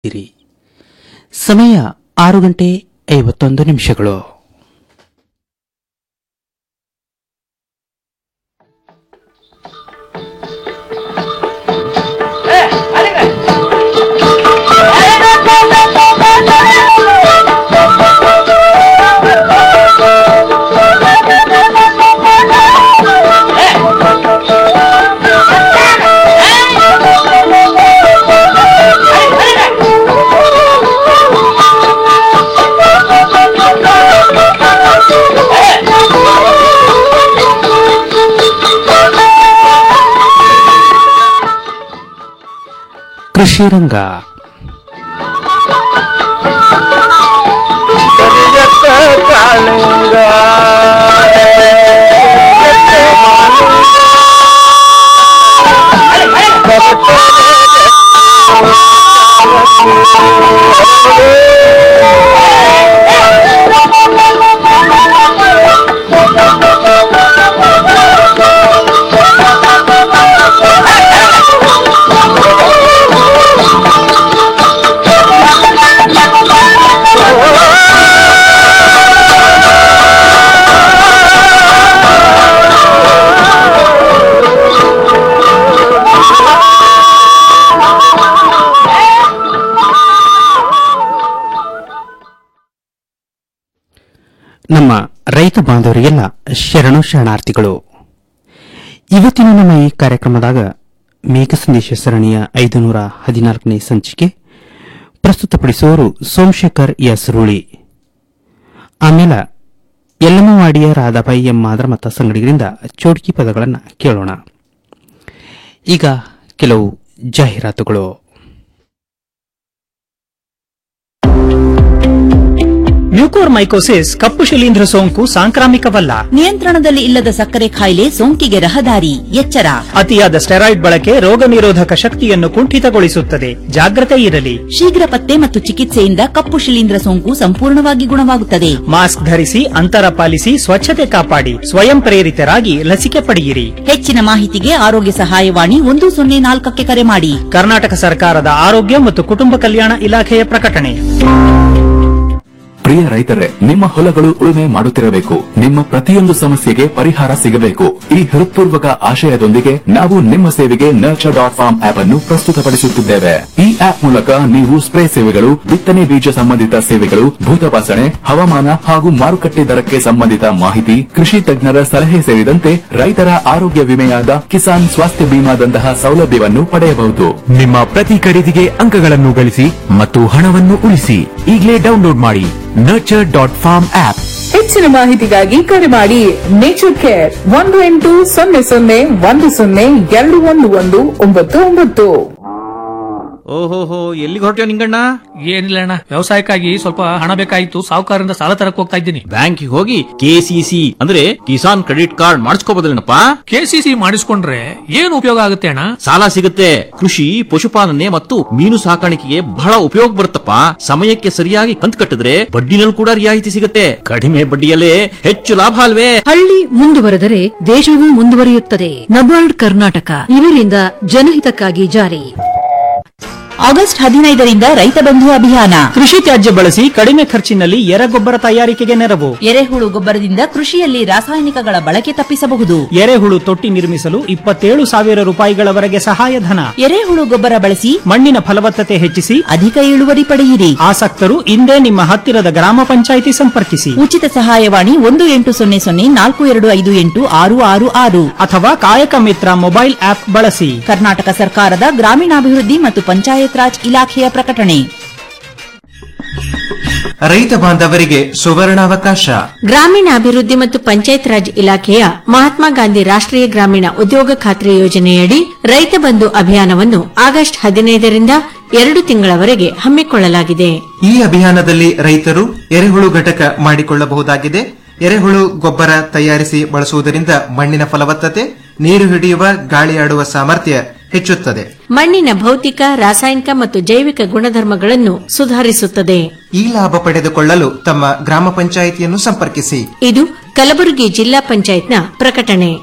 ಇರಿ ಸಮಯ ಆರು ಗಂಟೆ ಐವತ್ತೊಂದು ನಿಮಿಷಗಳು ಕೃಷಿ ರಂಗ ಕರಿಯತ್ತ ಕಾಳಿಂಗ ನಮ್ಮ ರೈತ ಬಾಂಧವರಿಗೆಲ್ಲ ಶರಣು ಶರಣಾರ್ಥಿಗಳು ಇವತ್ತಿನ ನಮ್ಮ ಈ ಕಾರ್ಯಕ್ರಮದಾಗ ಮೇಘ ಸಂದೇಶ ಸರಣಿಯ ಐದುನೂರ ಹದಿನಾಲ್ಕನೇ ಸಂಚಿಕೆ ಪ್ರಸ್ತುತಪಡಿಸುವವರು ಸೋಮಶೇಖರ್ ಎಸ್ ರೂಳಿ ಆಮೇಲೆ ಯಲ್ಲಮ್ಮವಾಡಿಯ ರಾಧಾಬಾಯಿ ಎಂ ಮಾದ್ರ ಮತ್ತ ಸಂಗಡಿಗರಿಂದ ಚೋಡ್ಕಿ ಪದಗಳನ್ನು ಕೇಳೋಣ ಈಗ ಕೆಲವು ಜಾಹೀರಾತುಗಳು ಮ್ಯೂಕೋರ್ಮೈಕೋಸಿಸ್ ಕಪ್ಪು ಶಿಲೀಂಧ್ರ ಸೋಂಕು ಸಾಂಕ್ರಾಮಿಕವಲ್ಲ ನಿಯಂತ್ರಣದಲ್ಲಿ ಇಲ್ಲದ ಸಕ್ಕರೆ ಕಾಯಿಲೆ ಸೋಂಕಿಗೆ ರಹದಾರಿ ಎಚ್ಚರ ಅತಿಯಾದ ಸ್ಟೆರಾಯ್ಡ್ ಬಳಕೆ ರೋಗ ನಿರೋಧಕ ಶಕ್ತಿಯನ್ನು ಕುಂಠಿತಗೊಳಿಸುತ್ತದೆ ಜಾಗ್ರತೆ ಇರಲಿ ಶೀಘ್ರ ಪತ್ತೆ ಮತ್ತು ಚಿಕಿತ್ಸೆಯಿಂದ ಕಪ್ಪು ಶಿಲೀಂಧ್ರ ಸೋಂಕು ಸಂಪೂರ್ಣವಾಗಿ ಗುಣವಾಗುತ್ತದೆ ಮಾಸ್ಕ್ ಧರಿಸಿ ಅಂತರ ಪಾಲಿಸಿ ಸ್ವಚ್ಛತೆ ಕಾಪಾಡಿ ಸ್ವಯಂ ಪ್ರೇರಿತರಾಗಿ ಲಸಿಕೆ ಪಡೆಯಿರಿ ಹೆಚ್ಚಿನ ಮಾಹಿತಿಗೆ ಆರೋಗ್ಯ ಸಹಾಯವಾಣಿ ಒಂದು ಸೊನ್ನೆ ನಾಲ್ಕಕ್ಕೆ ಕರೆ ಮಾಡಿ ಕರ್ನಾಟಕ ಸರ್ಕಾರದ ಆರೋಗ್ಯ ಮತ್ತು ಕುಟುಂಬ ಕಲ್ಯಾಣ ಇಲಾಖೆಯ ಪ್ರಕಟಣೆ ಪ್ರಿಯ ರೈತರೇ ನಿಮ್ಮ ಹೊಲಗಳು ಉಳುಮೆ ಮಾಡುತ್ತಿರಬೇಕು ನಿಮ್ಮ ಪ್ರತಿಯೊಂದು ಸಮಸ್ಯೆಗೆ ಪರಿಹಾರ ಸಿಗಬೇಕು ಈ ಹೃತ್ಪೂರ್ವಕ ಆಶಯದೊಂದಿಗೆ ನಾವು ನಿಮ್ಮ ಸೇವೆಗೆ ನರ್ಚರ್ ಡಾಟ್ ಫಾರ್ಮ್ ಆಪ್ ಅನ್ನು ಪ್ರಸ್ತುತಪಡಿಸುತ್ತಿದ್ದೇವೆ ಈ ಆಪ್ ಮೂಲಕ ನೀವು ಸ್ಪ್ರೇ ಸೇವೆಗಳು ಬಿತ್ತನೆ ಬೀಜ ಸಂಬಂಧಿತ ಸೇವೆಗಳು ಭೂತಪಾಸಣೆ ಹವಾಮಾನ ಹಾಗೂ ಮಾರುಕಟ್ಟೆ ದರಕ್ಕೆ ಸಂಬಂಧಿತ ಮಾಹಿತಿ ಕೃಷಿ ತಜ್ಞರ ಸಲಹೆ ಸೇರಿದಂತೆ ರೈತರ ಆರೋಗ್ಯ ವಿಮೆಯಾದ ಕಿಸಾನ್ ಸ್ವಾಸ್ಥ್ಯ ಬಿಮಾದಂತಹ ಸೌಲಭ್ಯವನ್ನು ಪಡೆಯಬಹುದು ನಿಮ್ಮ ಪ್ರತಿ ಖರೀದಿಗೆ ಅಂಕಗಳನ್ನು ಗಳಿಸಿ ಮತ್ತು ಹಣವನ್ನು ಉಳಿಸಿ ಈಗಲೇ ಡೌನ್ಲೋಡ್ ಮಾಡಿ ನರ್ಚರ್ ಡಾಟ್ ಫಾರ್ಮ್ ಆಪ್ ಹೆಚ್ಚಿನ ಮಾಹಿತಿಗಾಗಿ ಕರೆ ಮಾಡಿ ನೇಚರ್ ಕೇರ್ ಒಂದು ಎಂಟು ಸೊನ್ನೆ ಸೊನ್ನೆ ಒಂದು ಸೊನ್ನೆ ಎರಡು ಒಂದು ಒಂದು ಒಂಬತ್ತು ಒಂಬತ್ತು ಓಹೋಹೋ ಎಲ್ಲಿಗೆ ಹೊರಟ್ಯೋ ನಿಂಗಣ್ಣ ಏನಿಲ್ಲ ಅಣ್ಣ ವ್ಯವಸಾಯಕ್ಕಾಗಿ ಸ್ವಲ್ಪ ಹಣ ಬೇಕಾಗಿತ್ತು ಸಾಹುಕಾರರಿಂದ ಸಾಲ ತರಕ್ ಹೋಗ್ತಾ ಇದ್ದೀನಿ ಬ್ಯಾಂಕಿಗೆ ಹೋಗಿ ಕೆಸಿಸಿ ಅಂದ್ರೆ ಕಿಸಾನ್ ಕ್ರೆಡಿಟ್ ಕಾರ್ಡ್ ಮಾಡಿಸ್ಕೋಬೋದಲ್ಲೇನಪ್ಪ ಕೆಸಿಸಿ ಮಾಡಿಸ್ಕೊಂಡ್ರೆ ಏನು ಉಪಯೋಗ ಆಗುತ್ತೆ ಅಣ್ಣ ಸಾಲ ಸಿಗುತ್ತೆ ಕೃಷಿ ಪಶುಪಾಲನೆ ಮತ್ತು ಮೀನು ಸಾಕಾಣಿಕೆಗೆ ಬಹಳ ಉಪಯೋಗ ಬರುತ್ತಪ್ಪ ಸಮಯಕ್ಕೆ ಸರಿಯಾಗಿ ಕಂತು ಕಟ್ಟಿದ್ರೆ ಬಡ್ಡಿನಲ್ಲಿ ಕೂಡ ರಿಯಾಯಿತಿ ಸಿಗುತ್ತೆ ಕಡಿಮೆ ಬಡ್ಡಿಯಲ್ಲೇ ಹೆಚ್ಚು ಲಾಭ ಅಲ್ವೇ ಹಳ್ಳಿ ಮುಂದುವರೆದರೆ ದೇಶವೂ ಮುಂದುವರಿಯುತ್ತದೆ ನಬಾರ್ಡ್ ಕರ್ನಾಟಕ ಇವರಿಂದ ಜನಹಿತಕ್ಕಾಗಿ ಜಾರಿ ಆಗಸ್ಟ್ ಹದಿನೈದರಿಂದ ರೈತ ಬಂಧು ಅಭಿಯಾನ ಕೃಷಿ ತ್ಯಾಜ್ಯ ಬಳಸಿ ಕಡಿಮೆ ಖರ್ಚಿನಲ್ಲಿ ಎರೆಗೊಬ್ಬರ ತಯಾರಿಕೆಗೆ ನೆರವು ಎರೆಹುಳು ಗೊಬ್ಬರದಿಂದ ಕೃಷಿಯಲ್ಲಿ ರಾಸಾಯನಿಕಗಳ ಬಳಕೆ ತಪ್ಪಿಸಬಹುದು ಎರೆಹುಳು ತೊಟ್ಟಿ ನಿರ್ಮಿಸಲು ಇಪ್ಪತ್ತೇಳು ಸಾವಿರ ರೂಪಾಯಿಗಳವರೆಗೆ ಸಹಾಯಧನ ಎರೆಹುಳು ಗೊಬ್ಬರ ಬಳಸಿ ಮಣ್ಣಿನ ಫಲವತ್ತತೆ ಹೆಚ್ಚಿಸಿ ಅಧಿಕ ಇಳುವರಿ ಪಡೆಯಿರಿ ಆಸಕ್ತರು ಇಂದೇ ನಿಮ್ಮ ಹತ್ತಿರದ ಗ್ರಾಮ ಪಂಚಾಯಿತಿ ಸಂಪರ್ಕಿಸಿ ಉಚಿತ ಸಹಾಯವಾಣಿ ಒಂದು ಎಂಟು ಸೊನ್ನೆ ಸೊನ್ನೆ ನಾಲ್ಕು ಎರಡು ಐದು ಎಂಟು ಆರು ಆರು ಆರು ಅಥವಾ ಕಾಯಕ ಮಿತ್ರ ಮೊಬೈಲ್ ಆಪ್ ಬಳಸಿ ಕರ್ನಾಟಕ ಸರ್ಕಾರದ ಗ್ರಾಮೀಣಾಭಿವೃದ್ಧಿ ಮತ್ತು ಪಂಚಾಯತ್ ರಾಜ್ ಇಲಾಖೆಯ ಪ್ರಕಟಣೆ ರೈತ ಬಾಂಧವರಿಗೆ ಸುವರ್ಣಾವಕಾಶ ಗ್ರಾಮೀಣಾಭಿವೃದ್ಧಿ ಮತ್ತು ಪಂಚಾಯತ್ ರಾಜ್ ಇಲಾಖೆಯ ಮಹಾತ್ಮ ಗಾಂಧಿ ರಾಷ್ಟ್ರೀಯ ಗ್ರಾಮೀಣ ಉದ್ಯೋಗ ಖಾತ್ರಿ ಯೋಜನೆಯಡಿ ರೈತ ಬಂಧು ಅಭಿಯಾನವನ್ನು ಆಗಸ್ಟ್ ಹದಿನೈದರಿಂದ ಎರಡು ತಿಂಗಳವರೆಗೆ ಹಮ್ಮಿಕೊಳ್ಳಲಾಗಿದೆ ಈ ಅಭಿಯಾನದಲ್ಲಿ ರೈತರು ಎರೆಹುಳು ಘಟಕ ಮಾಡಿಕೊಳ್ಳಬಹುದಾಗಿದೆ ಎರೆಹುಳು ಗೊಬ್ಬರ ತಯಾರಿಸಿ ಬಳಸುವುದರಿಂದ ಮಣ್ಣಿನ ಫಲವತ್ತತೆ ನೀರು ಹಿಡಿಯುವ ಗಾಳಿಯಾಡುವ ಸಾಮರ್ಥ್ಯ ಹೆಚ್ಚುತ್ತದೆ ಮಣ್ಣಿನ ಭೌತಿಕ ರಾಸಾಯನಿಕ ಮತ್ತು ಜೈವಿಕ ಗುಣಧರ್ಮಗಳನ್ನು ಸುಧಾರಿಸುತ್ತದೆ ಈ ಲಾಭ ಪಡೆದುಕೊಳ್ಳಲು ತಮ್ಮ ಗ್ರಾಮ ಪಂಚಾಯಿತಿಯನ್ನು ಸಂಪರ್ಕಿಸಿ ಇದು ಕಲಬುರಗಿ ಜಿಲ್ಲಾ ಪಂಚಾಯತ್ನ ಪ್ರಕಟಣೆ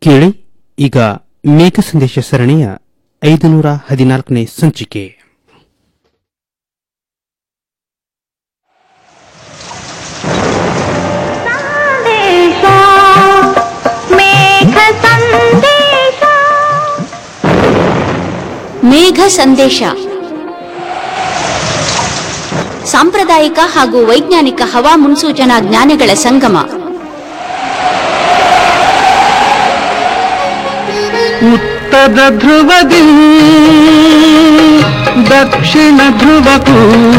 ಕೇಳಿ ಈಗ ಮೇಘ ಸಂದೇಶ ಸರಣಿಯ ಐದುನೂರ ಹದಿನಾಲ್ಕನೇ ಸಂಚಿಕೆ ಮೇಘ ಸಂದೇಶ ಸಾಂಪ್ರದಾಯಿಕ ಹಾಗೂ ವೈಜ್ಞಾನಿಕ ಹವಾ ಮುನ್ಸೂಚನಾ ಜ್ಞಾನಗಳ ಸಂಗಮ ಉತ್ತರ ಧ್ರುವದಿ ದಕ್ಷಿಣ ಧ್ರುವಕ್ಕೂ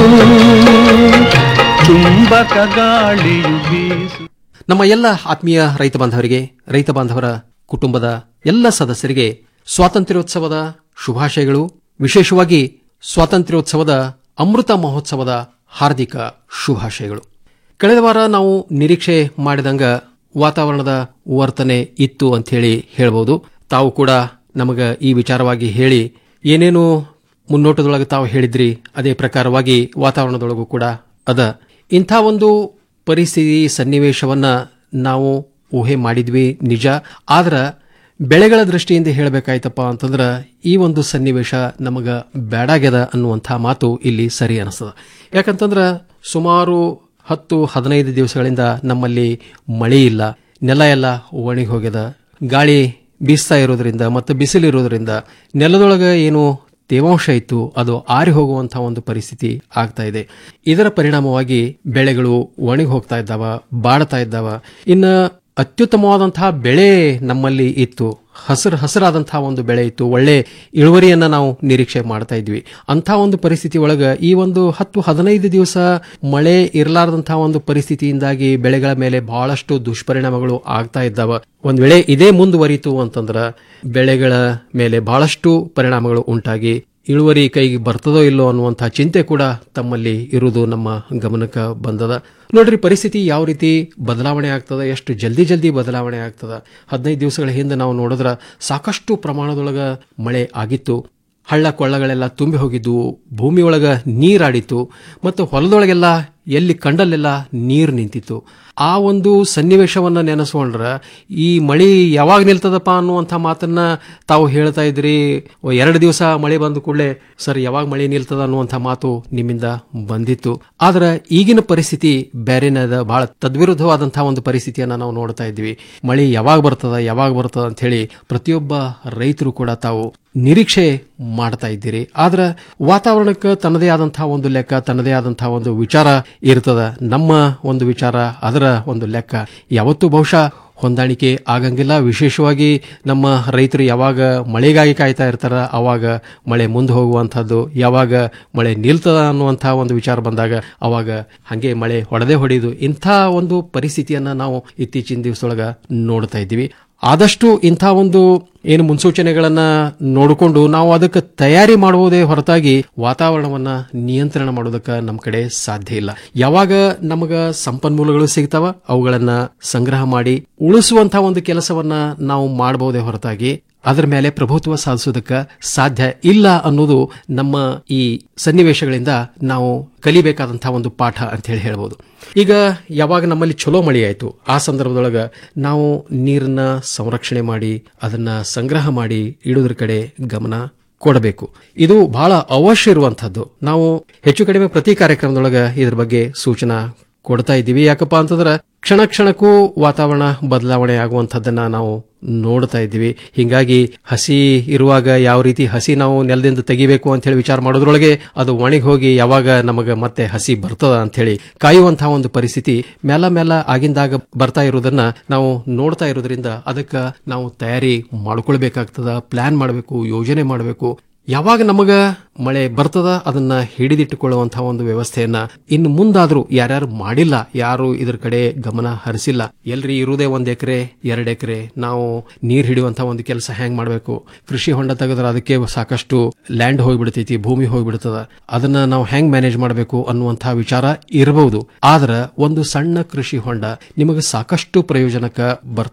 ಚುಂಬಕ ಗಾಳಿಯು ಬೀಸು ನಮ್ಮ ಎಲ್ಲ ಆತ್ಮೀಯ ರೈತ ಬಾಂಧವರಿಗೆ ರೈತ ಬಾಂಧವರ ಕುಟುಂಬದ ಎಲ್ಲ ಸದಸ್ಯರಿಗೆ ಸ್ವಾತಂತ್ರ್ಯೋತ್ಸವದ ಶುಭಾಶಯಗಳು ವಿಶೇಷವಾಗಿ ಸ್ವಾತಂತ್ರ್ಯೋತ್ಸವದ ಅಮೃತ ಮಹೋತ್ಸವದ ಹಾರ್ದಿಕ ಶುಭಾಶಯಗಳು ಕಳೆದ ವಾರ ನಾವು ನಿರೀಕ್ಷೆ ಮಾಡಿದಂಗ ವಾತಾವರಣದ ವರ್ತನೆ ಇತ್ತು ಅಂತ ಹೇಳಿ ಹೇಳ್ಬೋದು ತಾವು ಕೂಡ ನಮಗ ಈ ವಿಚಾರವಾಗಿ ಹೇಳಿ ಏನೇನು ಮುನ್ನೋಟದೊಳಗೆ ತಾವು ಹೇಳಿದ್ರಿ ಅದೇ ಪ್ರಕಾರವಾಗಿ ವಾತಾವರಣದೊಳಗೂ ಕೂಡ ಅದ ಇಂಥ ಒಂದು ಪರಿಸ್ಥಿತಿ ಸನ್ನಿವೇಶವನ್ನ ನಾವು ಊಹೆ ಮಾಡಿದ್ವಿ ನಿಜ ಆದ್ರ ಬೆಳೆಗಳ ದೃಷ್ಟಿಯಿಂದ ಹೇಳಬೇಕಾಯ್ತಪ್ಪ ಅಂತಂದ್ರ ಈ ಒಂದು ಸನ್ನಿವೇಶ ನಮಗ ಬೇಡಾಗ್ಯದ ಅನ್ನುವಂಥ ಮಾತು ಇಲ್ಲಿ ಸರಿ ಅನಿಸ್ತದ ಯಾಕಂತಂದ್ರ ಸುಮಾರು ಹತ್ತು ಹದಿನೈದು ದಿವಸಗಳಿಂದ ನಮ್ಮಲ್ಲಿ ಮಳೆ ಇಲ್ಲ ನೆಲ ಎಲ್ಲ ಒಣಗಿ ಹೋಗ್ಯದ ಗಾಳಿ ಬೀಸ್ತಾ ಇರೋದ್ರಿಂದ ಮತ್ತು ಬಿಸಿಲಿರೋದ್ರಿಂದ ನೆಲದೊಳಗೆ ಏನು ತೇವಾಂಶ ಇತ್ತು ಅದು ಆರಿ ಹೋಗುವಂತಹ ಒಂದು ಪರಿಸ್ಥಿತಿ ಆಗ್ತಾ ಇದೆ ಇದರ ಪರಿಣಾಮವಾಗಿ ಬೆಳೆಗಳು ಒಣಗಿ ಹೋಗ್ತಾ ಇದ್ದಾವ ಬಾಡ್ತಾ ಇದ್ದಾವ ಇನ್ನ ಅತ್ಯುತ್ತಮವಾದಂತಹ ಬೆಳೆ ನಮ್ಮಲ್ಲಿ ಇತ್ತು ಹಸಿರು ಹಸಿರಾದಂತಹ ಒಂದು ಬೆಳೆ ಇತ್ತು ಒಳ್ಳೆ ಇಳುವರಿಯನ್ನ ನಾವು ನಿರೀಕ್ಷೆ ಮಾಡ್ತಾ ಇದ್ವಿ ಅಂತ ಒಂದು ಪರಿಸ್ಥಿತಿ ಒಳಗ ಈ ಒಂದು ಹತ್ತು ಹದಿನೈದು ದಿವಸ ಮಳೆ ಇರಲಾರದಂತಹ ಒಂದು ಪರಿಸ್ಥಿತಿಯಿಂದಾಗಿ ಬೆಳೆಗಳ ಮೇಲೆ ಬಹಳಷ್ಟು ದುಷ್ಪರಿಣಾಮಗಳು ಆಗ್ತಾ ಇದ್ದಾವ ಒಂದ್ ವೇಳೆ ಇದೇ ಮುಂದುವರಿತು ಅಂತಂದ್ರ ಬೆಳೆಗಳ ಮೇಲೆ ಬಹಳಷ್ಟು ಪರಿಣಾಮಗಳು ಉಂಟಾಗಿ ಇಳುವರಿ ಕೈಗೆ ಬರ್ತದೋ ಇಲ್ಲೋ ಅನ್ನುವಂತಹ ಚಿಂತೆ ಕೂಡ ತಮ್ಮಲ್ಲಿ ಇರುವುದು ನಮ್ಮ ಗಮನಕ್ಕೆ ಬಂದದ ನೋಡ್ರಿ ಪರಿಸ್ಥಿತಿ ಯಾವ ರೀತಿ ಬದಲಾವಣೆ ಆಗ್ತದ ಎಷ್ಟು ಜಲ್ದಿ ಜಲ್ದಿ ಬದಲಾವಣೆ ಆಗ್ತದ ಹದಿನೈದು ದಿವಸಗಳ ಹಿಂದೆ ನಾವು ನೋಡಿದ್ರ ಸಾಕಷ್ಟು ಪ್ರಮಾಣದೊಳಗ ಮಳೆ ಆಗಿತ್ತು ಹಳ್ಳ ಕೊಳ್ಳಗಳೆಲ್ಲ ತುಂಬಿ ಹೋಗಿದ್ವು ಭೂಮಿಯೊಳಗ ನೀರಾಡಿತ್ತು ಮತ್ತು ಹೊಲದೊಳಗೆಲ್ಲ ಎಲ್ಲಿ ಕಂಡಲ್ಲೆಲ್ಲ ನೀರು ನಿಂತಿತ್ತು ಆ ಒಂದು ಸನ್ನಿವೇಶವನ್ನ ನೆನೆಸ್ಕೊಂಡ್ರ ಈ ಮಳಿ ಯಾವಾಗ ನಿಲ್ತದಪ್ಪ ಅನ್ನುವಂಥ ಮಾತನ್ನ ತಾವು ಹೇಳ್ತಾ ಇದ್ರಿ ಓ, ಎರಡು ದಿವಸ ಮಳೆ ಬಂದ ಕೂಡಲೇ ಸರ್ ಯಾವಾಗ ಮಳೆ ನಿಲ್ತದ ಅನ್ನುವಂಥ ಮಾತು ನಿಮ್ಮಿಂದ ಬಂದಿತ್ತು ಆದ್ರೆ ಈಗಿನ ಪರಿಸ್ಥಿತಿ ಬೇರೆನದ ಬಹಳ ತದ್ವಿರುದ್ಧವಾದಂತಹ ಒಂದು ಪರಿಸ್ಥಿತಿಯನ್ನ ನಾವು ನೋಡ್ತಾ ಇದ್ವಿ ಮಳೆ ಯಾವಾಗ ಬರ್ತದ ಯಾವಾಗ ಬರ್ತದ ಅಂತ ಹೇಳಿ ಪ್ರತಿಯೊಬ್ಬ ರೈತರು ಕೂಡ ತಾವು ನಿರೀಕ್ಷೆ ಮಾಡ್ತಾ ಇದ್ದೀರಿ ಆದ್ರೆ ವಾತಾವರಣಕ್ಕೆ ತನ್ನದೇ ಆದಂತಹ ಒಂದು ಲೆಕ್ಕ ತನ್ನದೇ ಆದಂತಹ ಒಂದು ವಿಚಾರ ಇರ್ತದ ನಮ್ಮ ಒಂದು ವಿಚಾರ ಅದರ ಒಂದು ಲೆಕ್ಕ ಯಾವತ್ತೂ ಬಹುಶಃ ಹೊಂದಾಣಿಕೆ ಆಗಂಗಿಲ್ಲ ವಿಶೇಷವಾಗಿ ನಮ್ಮ ರೈತರು ಯಾವಾಗ ಮಳೆಗಾಗಿ ಕಾಯ್ತಾ ಇರ್ತಾರ ಅವಾಗ ಮಳೆ ಮುಂದೆ ಹೋಗುವಂಥದ್ದು ಯಾವಾಗ ಮಳೆ ನಿಲ್ತದ ಅನ್ನುವಂಥ ಒಂದು ವಿಚಾರ ಬಂದಾಗ ಅವಾಗ ಹಂಗೆ ಮಳೆ ಹೊಡೆದೇ ಹೊಡೆಯುದು ಇಂಥ ಒಂದು ಪರಿಸ್ಥಿತಿಯನ್ನ ನಾವು ಇತ್ತೀಚಿನ ದಿವಸದೊಳಗ ನೋಡ್ತಾ ಇದ್ದೀವಿ ಆದಷ್ಟು ಇಂಥ ಒಂದು ಏನು ಮುನ್ಸೂಚನೆಗಳನ್ನ ನೋಡಿಕೊಂಡು ನಾವು ಅದಕ್ಕೆ ತಯಾರಿ ಮಾಡುವುದೇ ಹೊರತಾಗಿ ವಾತಾವರಣವನ್ನ ನಿಯಂತ್ರಣ ಮಾಡೋದಕ್ಕೆ ನಮ್ಮ ಕಡೆ ಸಾಧ್ಯ ಇಲ್ಲ ಯಾವಾಗ ನಮಗ ಸಂಪನ್ಮೂಲಗಳು ಸಿಗ್ತಾವ ಅವುಗಳನ್ನ ಸಂಗ್ರಹ ಮಾಡಿ ಉಳಿಸುವಂತಹ ಒಂದು ಕೆಲಸವನ್ನ ನಾವು ಮಾಡಬಹುದೇ ಹೊರತಾಗಿ ಅದರ ಮೇಲೆ ಪ್ರಭುತ್ವ ಸಾಧಿಸೋದಕ್ಕೆ ಸಾಧ್ಯ ಇಲ್ಲ ಅನ್ನೋದು ನಮ್ಮ ಈ ಸನ್ನಿವೇಶಗಳಿಂದ ನಾವು ಕಲಿಬೇಕಾದಂತಹ ಒಂದು ಪಾಠ ಅಂತ ಹೇಳಿ ಹೇಳ್ಬೋದು ಈಗ ಯಾವಾಗ ನಮ್ಮಲ್ಲಿ ಚಲೋ ಮಳೆ ಆಯಿತು ಆ ಸಂದರ್ಭದೊಳಗ ನಾವು ನೀರನ್ನ ಸಂರಕ್ಷಣೆ ಮಾಡಿ ಅದನ್ನ ಸಂಗ್ರಹ ಮಾಡಿ ಇಡೋದ್ರ ಕಡೆ ಗಮನ ಕೊಡಬೇಕು ಇದು ಬಹಳ ಅವಶ್ಯ ಇರುವಂತಹದ್ದು ನಾವು ಹೆಚ್ಚು ಕಡಿಮೆ ಪ್ರತಿ ಕಾರ್ಯಕ್ರಮದೊಳಗ ಇದ್ರ ಬಗ್ಗೆ ಸೂಚನಾ ಕೊಡ್ತಾ ಇದ್ದೀವಿ ಯಾಕಪ್ಪ ಅಂತಂದ್ರ ಕ್ಷಣ ಕ್ಷಣಕ್ಕೂ ವಾತಾವರಣ ಬದಲಾವಣೆ ಆಗುವಂಥದ್ದನ್ನ ನಾವು ನೋಡ್ತಾ ಇದ್ದೀವಿ ಹಿಂಗಾಗಿ ಹಸಿ ಇರುವಾಗ ಯಾವ ರೀತಿ ಹಸಿ ನಾವು ನೆಲದಿಂದ ತೆಗಿಬೇಕು ಅಂತ ಹೇಳಿ ವಿಚಾರ ಮಾಡೋದ್ರೊಳಗೆ ಅದು ಒಣಗಿ ಹೋಗಿ ಯಾವಾಗ ನಮಗ ಮತ್ತೆ ಹಸಿ ಬರ್ತದ ಅಂತ ಹೇಳಿ ಕಾಯುವಂತಹ ಒಂದು ಪರಿಸ್ಥಿತಿ ಮೇಲ ಮೇಲ ಆಗಿಂದಾಗ ಬರ್ತಾ ಇರೋದನ್ನ ನಾವು ನೋಡ್ತಾ ಇರೋದ್ರಿಂದ ಅದಕ್ಕೆ ನಾವು ತಯಾರಿ ಮಾಡ್ಕೊಳ್ಬೇಕಾಗ್ತದ ಪ್ಲಾನ್ ಮಾಡಬೇಕು ಯೋಜನೆ ಮಾಡಬೇಕು ಯಾವಾಗ ನಮಗ ಮಳೆ ಬರ್ತದ ಅದನ್ನ ಹಿಡಿದಿಟ್ಟುಕೊಳ್ಳುವಂತಹ ಒಂದು ವ್ಯವಸ್ಥೆಯನ್ನ ಇನ್ನು ಮುಂದಾದ್ರೂ ಯಾರ್ಯಾರು ಮಾಡಿಲ್ಲ ಯಾರು ಇದ್ರ ಕಡೆ ಗಮನ ಹರಿಸಿಲ್ಲ ಎಲ್ರಿ ಇರುವುದೇ ಒಂದ್ ಎಕರೆ ಎರಡ್ ಎಕರೆ ನಾವು ನೀರ್ ಹಿಡಿಯುವಂತಹ ಒಂದು ಕೆಲಸ ಹೆಂಗ್ ಮಾಡಬೇಕು ಕೃಷಿ ಹೊಂಡ ತೆಗೆದ್ರೆ ಅದಕ್ಕೆ ಸಾಕಷ್ಟು ಲ್ಯಾಂಡ್ ಹೋಗ್ಬಿಡ್ತೈತಿ ಭೂಮಿ ಹೋಗ್ಬಿಡ್ತದ ಅದನ್ನ ನಾವು ಹೆಂಗ್ ಮ್ಯಾನೇಜ್ ಮಾಡಬೇಕು ಅನ್ನುವಂತಹ ವಿಚಾರ ಇರಬಹುದು ಆದ್ರ ಒಂದು ಸಣ್ಣ ಕೃಷಿ ಹೊಂಡ ನಿಮಗೆ ಸಾಕಷ್ಟು ಪ್ರಯೋಜನಕ್ಕ ಬರ್ತದ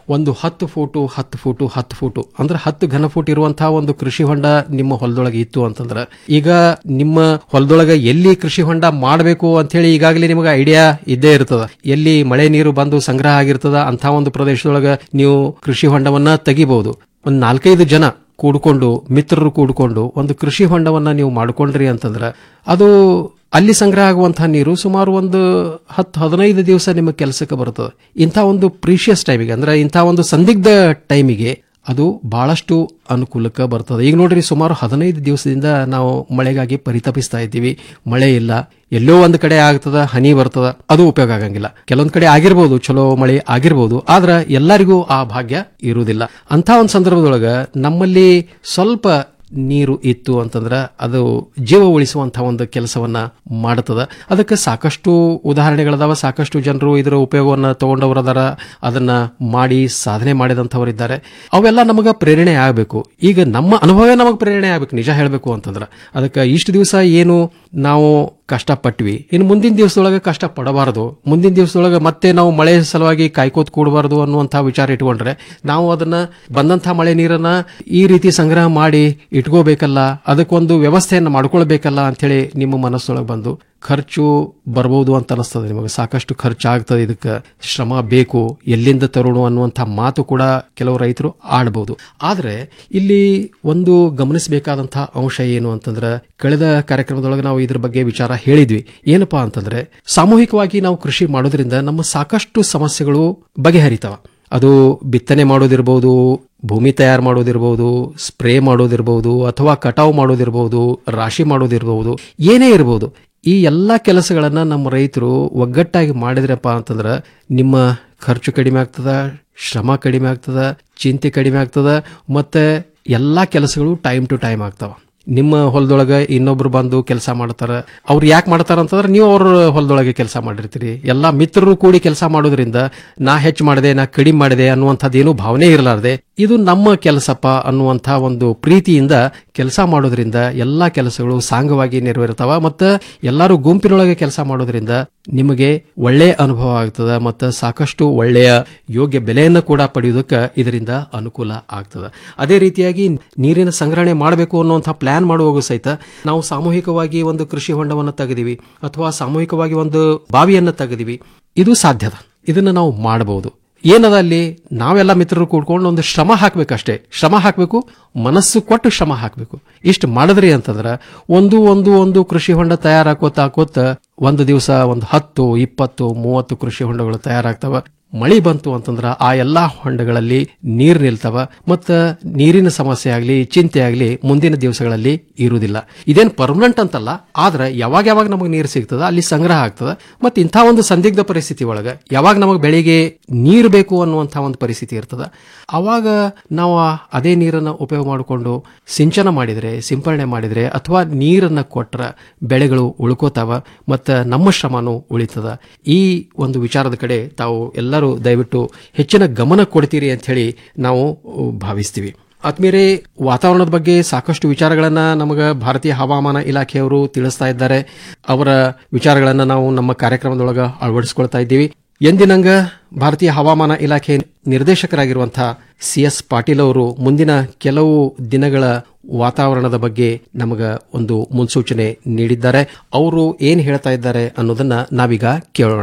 ಒಂದು ಹತ್ತು ಫೂಟು ಹತ್ತು ಫೂಟು ಹತ್ತು ಫೂಟು ಅಂದ್ರೆ ಹತ್ತು ಘನ ಫೂಟ್ ಇರುವಂತಹ ಒಂದು ಕೃಷಿ ಹೊಂಡ ನಿಮ್ಮ ಹೊಲದೊಳಗೆ ಇತ್ತು ಅಂತಂದ್ರೆ ಈಗ ನಿಮ್ಮ ಹೊಲದೊಳಗೆ ಎಲ್ಲಿ ಕೃಷಿ ಹೊಂಡ ಮಾಡಬೇಕು ಅಂತ ಹೇಳಿ ಈಗಾಗಲೇ ನಿಮಗೆ ಐಡಿಯಾ ಇದ್ದೇ ಇರ್ತದ ಎಲ್ಲಿ ಮಳೆ ನೀರು ಬಂದು ಸಂಗ್ರಹ ಆಗಿರ್ತದ ಅಂತ ಒಂದು ಪ್ರದೇಶದೊಳಗೆ ನೀವು ಕೃಷಿ ಹೊಂಡವನ್ನ ತೆಗಿಬಹುದು ಒಂದು ನಾಲ್ಕೈದು ಜನ ಕೂಡ್ಕೊಂಡು ಮಿತ್ರರು ಕೂಡ್ಕೊಂಡು ಒಂದು ಕೃಷಿ ಹೊಂಡವನ್ನ ನೀವು ಮಾಡ್ಕೊಂಡ್ರಿ ಅಂತಂದ್ರೆ ಅದು ಅಲ್ಲಿ ಸಂಗ್ರಹ ಆಗುವಂತಹ ನೀರು ಸುಮಾರು ಒಂದು ಹತ್ತು ಹದಿನೈದು ದಿವಸ ನಿಮ್ಮ ಕೆಲಸಕ್ಕೆ ಬರ್ತದೆ ಇಂಥ ಒಂದು ಪ್ರೀಶಿಯಸ್ ಟೈಮಿಗೆ ಅಂದ್ರೆ ಇಂಥ ಒಂದು ಸಂದಿಗ್ಧ ಟೈಮಿಗೆ ಅದು ಬಹಳಷ್ಟು ಅನುಕೂಲಕ್ಕೆ ಬರ್ತದೆ ಈಗ ನೋಡ್ರಿ ಸುಮಾರು ಹದಿನೈದು ದಿವಸದಿಂದ ನಾವು ಮಳೆಗಾಗಿ ಪರಿತಪಿಸ್ತಾ ಇದ್ದೀವಿ ಮಳೆ ಇಲ್ಲ ಎಲ್ಲೋ ಒಂದು ಕಡೆ ಆಗ್ತದ ಹನಿ ಬರ್ತದ ಅದು ಉಪಯೋಗ ಆಗಂಗಿಲ್ಲ ಕೆಲವೊಂದ್ ಕಡೆ ಆಗಿರ್ಬೋದು ಚಲೋ ಮಳೆ ಆಗಿರ್ಬೋದು ಆದ್ರ ಎಲ್ಲರಿಗೂ ಆ ಭಾಗ್ಯ ಇರುವುದಿಲ್ಲ ಅಂತ ಒಂದು ಸಂದರ್ಭದೊಳಗ ನಮ್ಮಲ್ಲಿ ಸ್ವಲ್ಪ ನೀರು ಇತ್ತು ಅಂತಂದ್ರೆ ಅದು ಜೀವ ಉಳಿಸುವಂತಹ ಒಂದು ಕೆಲಸವನ್ನ ಮಾಡುತ್ತದ ಅದಕ್ಕೆ ಸಾಕಷ್ಟು ಉದಾಹರಣೆಗಳದಾವ ಸಾಕಷ್ಟು ಜನರು ಇದರ ಉಪಯೋಗವನ್ನ ತಗೊಂಡವರದಾರ ಅದನ್ನ ಮಾಡಿ ಸಾಧನೆ ಮಾಡಿದಂಥವರಿದ್ದಾರೆ ಅವೆಲ್ಲ ನಮಗ ಪ್ರೇರಣೆ ಆಗಬೇಕು ಈಗ ನಮ್ಮ ಅನುಭವ ನಮಗೆ ಪ್ರೇರಣೆ ಆಗಬೇಕು ನಿಜ ಹೇಳಬೇಕು ಅಂತಂದ್ರೆ ಅದಕ್ಕೆ ಇಷ್ಟು ದಿವಸ ಏನು ನಾವು ಕಷ್ಟಪಟ್ವಿ ಇನ್ನು ಮುಂದಿನ ದಿವಸದೊಳಗೆ ಕಷ್ಟ ಪಡಬಾರದು ಮುಂದಿನ ದಿವಸದೊಳಗೆ ಮತ್ತೆ ನಾವು ಮಳೆ ಸಲುವಾಗಿ ಕಾಯ್ಕೋತ್ ಕೂಡಬಾರದು ಅನ್ನುವಂಥ ವಿಚಾರ ಇಟ್ಕೊಂಡ್ರೆ ನಾವು ಅದನ್ನ ಬಂದಂಥ ಮಳೆ ನೀರನ್ನ ಈ ರೀತಿ ಸಂಗ್ರಹ ಮಾಡಿ ಇಟ್ಕೋಬೇಕಲ್ಲ ಅದಕ್ಕೊಂದು ವ್ಯವಸ್ಥೆಯನ್ನು ಮಾಡ್ಕೊಳ್ಬೇಕಲ್ಲ ಅಂತೇಳಿ ನಿಮ್ಮ ಮನಸ್ಸೊಳಗೆ ಬಂದು ಖರ್ಚು ಬರ್ಬೋದು ಅಂತ ಅನಿಸ್ತದೆ ನಿಮಗೆ ಸಾಕಷ್ಟು ಖರ್ಚಾಗ್ತದೆ ಇದಕ್ಕೆ ಶ್ರಮ ಬೇಕು ಎಲ್ಲಿಂದ ತರುಣು ಅನ್ನುವಂಥ ಮಾತು ಕೂಡ ಕೆಲವು ರೈತರು ಆಡಬಹುದು ಆದ್ರೆ ಇಲ್ಲಿ ಒಂದು ಗಮನಿಸಬೇಕಾದಂತಹ ಅಂಶ ಏನು ಅಂತಂದ್ರೆ ಕಳೆದ ಕಾರ್ಯಕ್ರಮದೊಳಗೆ ನಾವು ಇದ್ರ ಬಗ್ಗೆ ವಿಚಾರ ಹೇಳಿದ್ವಿ ಏನಪ್ಪಾ ಅಂತಂದ್ರೆ ಸಾಮೂಹಿಕವಾಗಿ ನಾವು ಕೃಷಿ ಮಾಡೋದ್ರಿಂದ ನಮ್ಮ ಸಾಕಷ್ಟು ಸಮಸ್ಯೆಗಳು ಬಗೆಹರಿತಾವ ಅದು ಬಿತ್ತನೆ ಮಾಡೋದಿರ್ಬೋದು ಭೂಮಿ ತಯಾರು ಮಾಡೋದಿರ್ಬೋದು ಸ್ಪ್ರೇ ಮಾಡೋದಿರ್ಬೋದು ಅಥವಾ ಕಟಾವು ಮಾಡೋದಿರ್ಬೋದು ರಾಶಿ ಮಾಡೋದಿರ್ಬೋದು ಏನೇ ಇರ್ಬೋದು ಈ ಎಲ್ಲ ಕೆಲಸಗಳನ್ನ ನಮ್ಮ ರೈತರು ಒಗ್ಗಟ್ಟಾಗಿ ಮಾಡಿದ್ರಪ್ಪ ಅಂತಂದ್ರೆ ನಿಮ್ಮ ಖರ್ಚು ಕಡಿಮೆ ಆಗ್ತದ ಶ್ರಮ ಕಡಿಮೆ ಆಗ್ತದ ಚಿಂತೆ ಕಡಿಮೆ ಆಗ್ತದ ಮತ್ತೆ ಎಲ್ಲಾ ಕೆಲಸಗಳು ಟೈಮ್ ಟು ಟೈಮ್ ಆಗ್ತಾವ ನಿಮ್ಮ ಹೊಲದೊಳಗೆ ಇನ್ನೊಬ್ರು ಬಂದು ಕೆಲಸ ಮಾಡ್ತಾರ ಅವ್ರು ಯಾಕೆ ಮಾಡ್ತಾರ ಅಂತಂದ್ರೆ ನೀವು ಅವ್ರ ಹೊಲದೊಳಗೆ ಕೆಲಸ ಮಾಡಿರ್ತೀರಿ ಎಲ್ಲಾ ಮಿತ್ರರು ಕೂಡಿ ಕೆಲಸ ಮಾಡೋದ್ರಿಂದ ನಾ ಹೆಚ್ಚು ಮಾಡಿದೆ ನಾ ಕಡಿಮೆ ಮಾಡಿದೆ ಅನ್ನುವಂಥದ್ದು ಏನು ಭಾವನೆ ಇರಲಾರ್ದೆ ಇದು ನಮ್ಮ ಕೆಲಸಪ್ಪ ಅನ್ನುವಂಥ ಒಂದು ಪ್ರೀತಿಯಿಂದ ಕೆಲಸ ಮಾಡೋದ್ರಿಂದ ಎಲ್ಲಾ ಕೆಲಸಗಳು ಸಾಂಗವಾಗಿ ನೆರವೇರ್ತಾವ ಮತ್ತು ಎಲ್ಲರೂ ಗುಂಪಿನೊಳಗೆ ಕೆಲಸ ಮಾಡೋದ್ರಿಂದ ನಿಮಗೆ ಒಳ್ಳೆ ಅನುಭವ ಆಗ್ತದ ಮತ್ತು ಸಾಕಷ್ಟು ಒಳ್ಳೆಯ ಯೋಗ್ಯ ಬೆಲೆಯನ್ನು ಕೂಡ ಪಡೆಯುವುದಕ್ಕೆ ಇದರಿಂದ ಅನುಕೂಲ ಆಗ್ತದ ಅದೇ ರೀತಿಯಾಗಿ ನೀರಿನ ಸಂಗ್ರಹಣೆ ಮಾಡಬೇಕು ಅನ್ನುವಂಥ ಪ್ಲಾನ್ ಮಾಡುವಾಗ ಸಹಿತ ನಾವು ಸಾಮೂಹಿಕವಾಗಿ ಒಂದು ಕೃಷಿ ಹೊಂಡವನ್ನು ತೆಗೆದಿವಿ ಅಥವಾ ಸಾಮೂಹಿಕವಾಗಿ ಒಂದು ಬಾವಿಯನ್ನು ತೆಗೆದಿವಿ ಇದು ಸಾಧ್ಯದ ಇದನ್ನು ನಾವು ಮಾಡಬಹುದು ಏನದ ಅಲ್ಲಿ ನಾವೆಲ್ಲ ಮಿತ್ರರು ಕೂಡ್ಕೊಂಡು ಒಂದು ಶ್ರಮ ಹಾಕ್ಬೇಕಷ್ಟೇ ಶ್ರಮ ಹಾಕಬೇಕು ಮನಸ್ಸು ಕೊಟ್ಟು ಶ್ರಮ ಹಾಕಬೇಕು ಇಷ್ಟು ಮಾಡಿದ್ರಿ ಅಂತಂದ್ರೆ ಒಂದು ಒಂದು ಒಂದು ಕೃಷಿ ಹೊಂಡ ತಯಾರಾಕೋತ ಹಾಕೋತ ಒಂದು ದಿವಸ ಒಂದು ಹತ್ತು ಇಪ್ಪತ್ತು ಮೂವತ್ತು ಕೃಷಿ ಹೊಂಡಗಳು ತಯಾರಾಗ್ತವ ಮಳಿ ಬಂತು ಅಂತಂದ್ರ ಆ ಎಲ್ಲಾ ಹೊಂಡಗಳಲ್ಲಿ ನೀರ್ ನಿಲ್ತವ ಮತ್ತ ನೀರಿನ ಸಮಸ್ಯೆ ಆಗ್ಲಿ ಚಿಂತೆ ಆಗ್ಲಿ ಮುಂದಿನ ದಿವಸಗಳಲ್ಲಿ ಇರುವುದಿಲ್ಲ ಇದೇನ್ ಪರ್ಮನೆಂಟ್ ಅಂತಲ್ಲ ಆದ್ರೆ ಯಾವಾಗ ಯಾವಾಗ ನಮಗೆ ನೀರು ಸಿಗ್ತದ ಅಲ್ಲಿ ಸಂಗ್ರಹ ಆಗ್ತದ ಮತ್ತೆ ಇಂಥ ಒಂದು ಸಂದಿಗ್ಧ ಪರಿಸ್ಥಿತಿ ಒಳಗ ಯಾವಾಗ ನಮಗೆ ಬೆಳಿಗ್ಗೆ ನೀರು ಬೇಕು ಅನ್ನುವಂಥ ಒಂದು ಪರಿಸ್ಥಿತಿ ಇರ್ತದ ಅವಾಗ ನಾವು ಅದೇ ನೀರನ್ನ ಉಪಯೋಗ ಮಾಡಿಕೊಂಡು ಸಿಂಚನ ಮಾಡಿದ್ರೆ ಸಿಂಪರಣೆ ಮಾಡಿದ್ರೆ ಅಥವಾ ನೀರನ್ನ ಕೊಟ್ರ ಬೆಳೆಗಳು ಉಳ್ಕೋತಾವ ಮತ್ತ ನಮ್ಮ ಶ್ರಮನೂ ಉಳಿತದ ಈ ಒಂದು ವಿಚಾರದ ಕಡೆ ತಾವು ಎಲ್ಲರೂ ದಯವಿಟ್ಟು ಹೆಚ್ಚಿನ ಗಮನ ಕೊಡ್ತೀರಿ ಅಂತ ಹೇಳಿ ನಾವು ಭಾವಿಸ್ತೀವಿ ಆತ್ಮೀಯರೇ ವಾತಾವರಣದ ಬಗ್ಗೆ ಸಾಕಷ್ಟು ವಿಚಾರಗಳನ್ನ ನಮಗ ಭಾರತೀಯ ಹವಾಮಾನ ಇಲಾಖೆಯವರು ತಿಳಿಸ್ತಾ ಇದ್ದಾರೆ ಅವರ ವಿಚಾರಗಳನ್ನ ನಾವು ನಮ್ಮ ಕಾರ್ಯಕ್ರಮದೊಳಗ ಅಳವಡಿಸಿಕೊಳ್ತಾ ಇದ್ದೀವಿ ಎಂದಿನಂಗ ಭಾರತೀಯ ಹವಾಮಾನ ಇಲಾಖೆ ನಿರ್ದೇಶಕರಾಗಿರುವಂತಹ ಸಿ ಎಸ್ ಪಾಟೀಲ್ ಅವರು ಮುಂದಿನ ಕೆಲವು ದಿನಗಳ ವಾತಾವರಣದ ಬಗ್ಗೆ ನಮಗ ಒಂದು ಮುನ್ಸೂಚನೆ ನೀಡಿದ್ದಾರೆ ಅವರು ಏನ್ ಹೇಳ್ತಾ ಇದ್ದಾರೆ ಅನ್ನೋದನ್ನ ನಾವೀಗ ಕೇಳೋಣ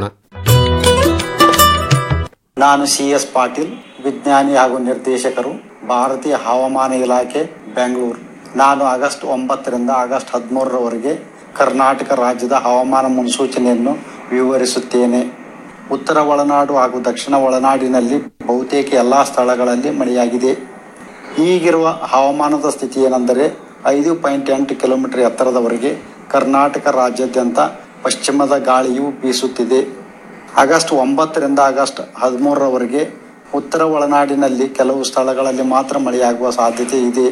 ನಾನು ಸಿ ಎಸ್ ಪಾಟೀಲ್ ವಿಜ್ಞಾನಿ ಹಾಗೂ ನಿರ್ದೇಶಕರು ಭಾರತೀಯ ಹವಾಮಾನ ಇಲಾಖೆ ಬೆಂಗಳೂರು ನಾನು ಆಗಸ್ಟ್ ಒಂಬತ್ತರಿಂದ ಆಗಸ್ಟ್ ಹದಿಮೂರರವರೆಗೆ ಕರ್ನಾಟಕ ರಾಜ್ಯದ ಹವಾಮಾನ ಮುನ್ಸೂಚನೆಯನ್ನು ವಿವರಿಸುತ್ತೇನೆ ಉತ್ತರ ಒಳನಾಡು ಹಾಗೂ ದಕ್ಷಿಣ ಒಳನಾಡಿನಲ್ಲಿ ಬಹುತೇಕ ಎಲ್ಲಾ ಸ್ಥಳಗಳಲ್ಲಿ ಮಳೆಯಾಗಿದೆ ಈಗಿರುವ ಹವಾಮಾನದ ಸ್ಥಿತಿ ಏನೆಂದರೆ ಐದು ಪಾಯಿಂಟ್ ಎಂಟು ಕಿಲೋಮೀಟರ್ ಎತ್ತರದವರೆಗೆ ಕರ್ನಾಟಕ ರಾಜ್ಯಾದ್ಯಂತ ಪಶ್ಚಿಮದ ಗಾಳಿಯು ಬೀಸುತ್ತಿದೆ ಆಗಸ್ಟ್ ಒಂಬತ್ತರಿಂದ ಆಗಸ್ಟ್ ಹದಿಮೂರರವರೆಗೆ ಉತ್ತರ ಒಳನಾಡಿನಲ್ಲಿ ಕೆಲವು ಸ್ಥಳಗಳಲ್ಲಿ ಮಾತ್ರ ಮಳೆಯಾಗುವ ಸಾಧ್ಯತೆ ಇದೆ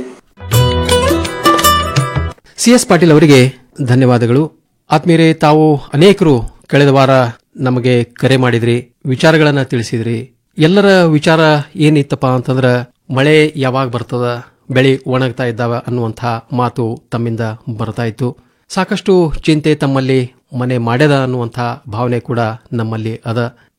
ಸಿ ಎಸ್ ಪಾಟೀಲ್ ಅವರಿಗೆ ಧನ್ಯವಾದಗಳು ಆತ್ಮೀಯರೇ ತಾವು ಅನೇಕರು ಕಳೆದ ವಾರ ನಮಗೆ ಕರೆ ಮಾಡಿದ್ರಿ ವಿಚಾರಗಳನ್ನ ತಿಳಿಸಿದ್ರಿ ಎಲ್ಲರ ವಿಚಾರ ಏನಿತ್ತಪ್ಪ ಅಂತಂದ್ರ ಮಳೆ ಯಾವಾಗ ಬರ್ತದ ಬೆಳೆ ಒಣಗ್ತಾ ಇದ್ದಾವ ಅನ್ನುವಂಥ ಮಾತು ತಮ್ಮಿಂದ ಬರ್ತಾ ಇತ್ತು ಸಾಕಷ್ಟು ಚಿಂತೆ ತಮ್ಮಲ್ಲಿ ಮನೆ ಮಾಡ್ಯದ ಅನ್ನುವಂಥ ಭಾವನೆ ಕೂಡ ನಮ್ಮಲ್ಲಿ ಅದ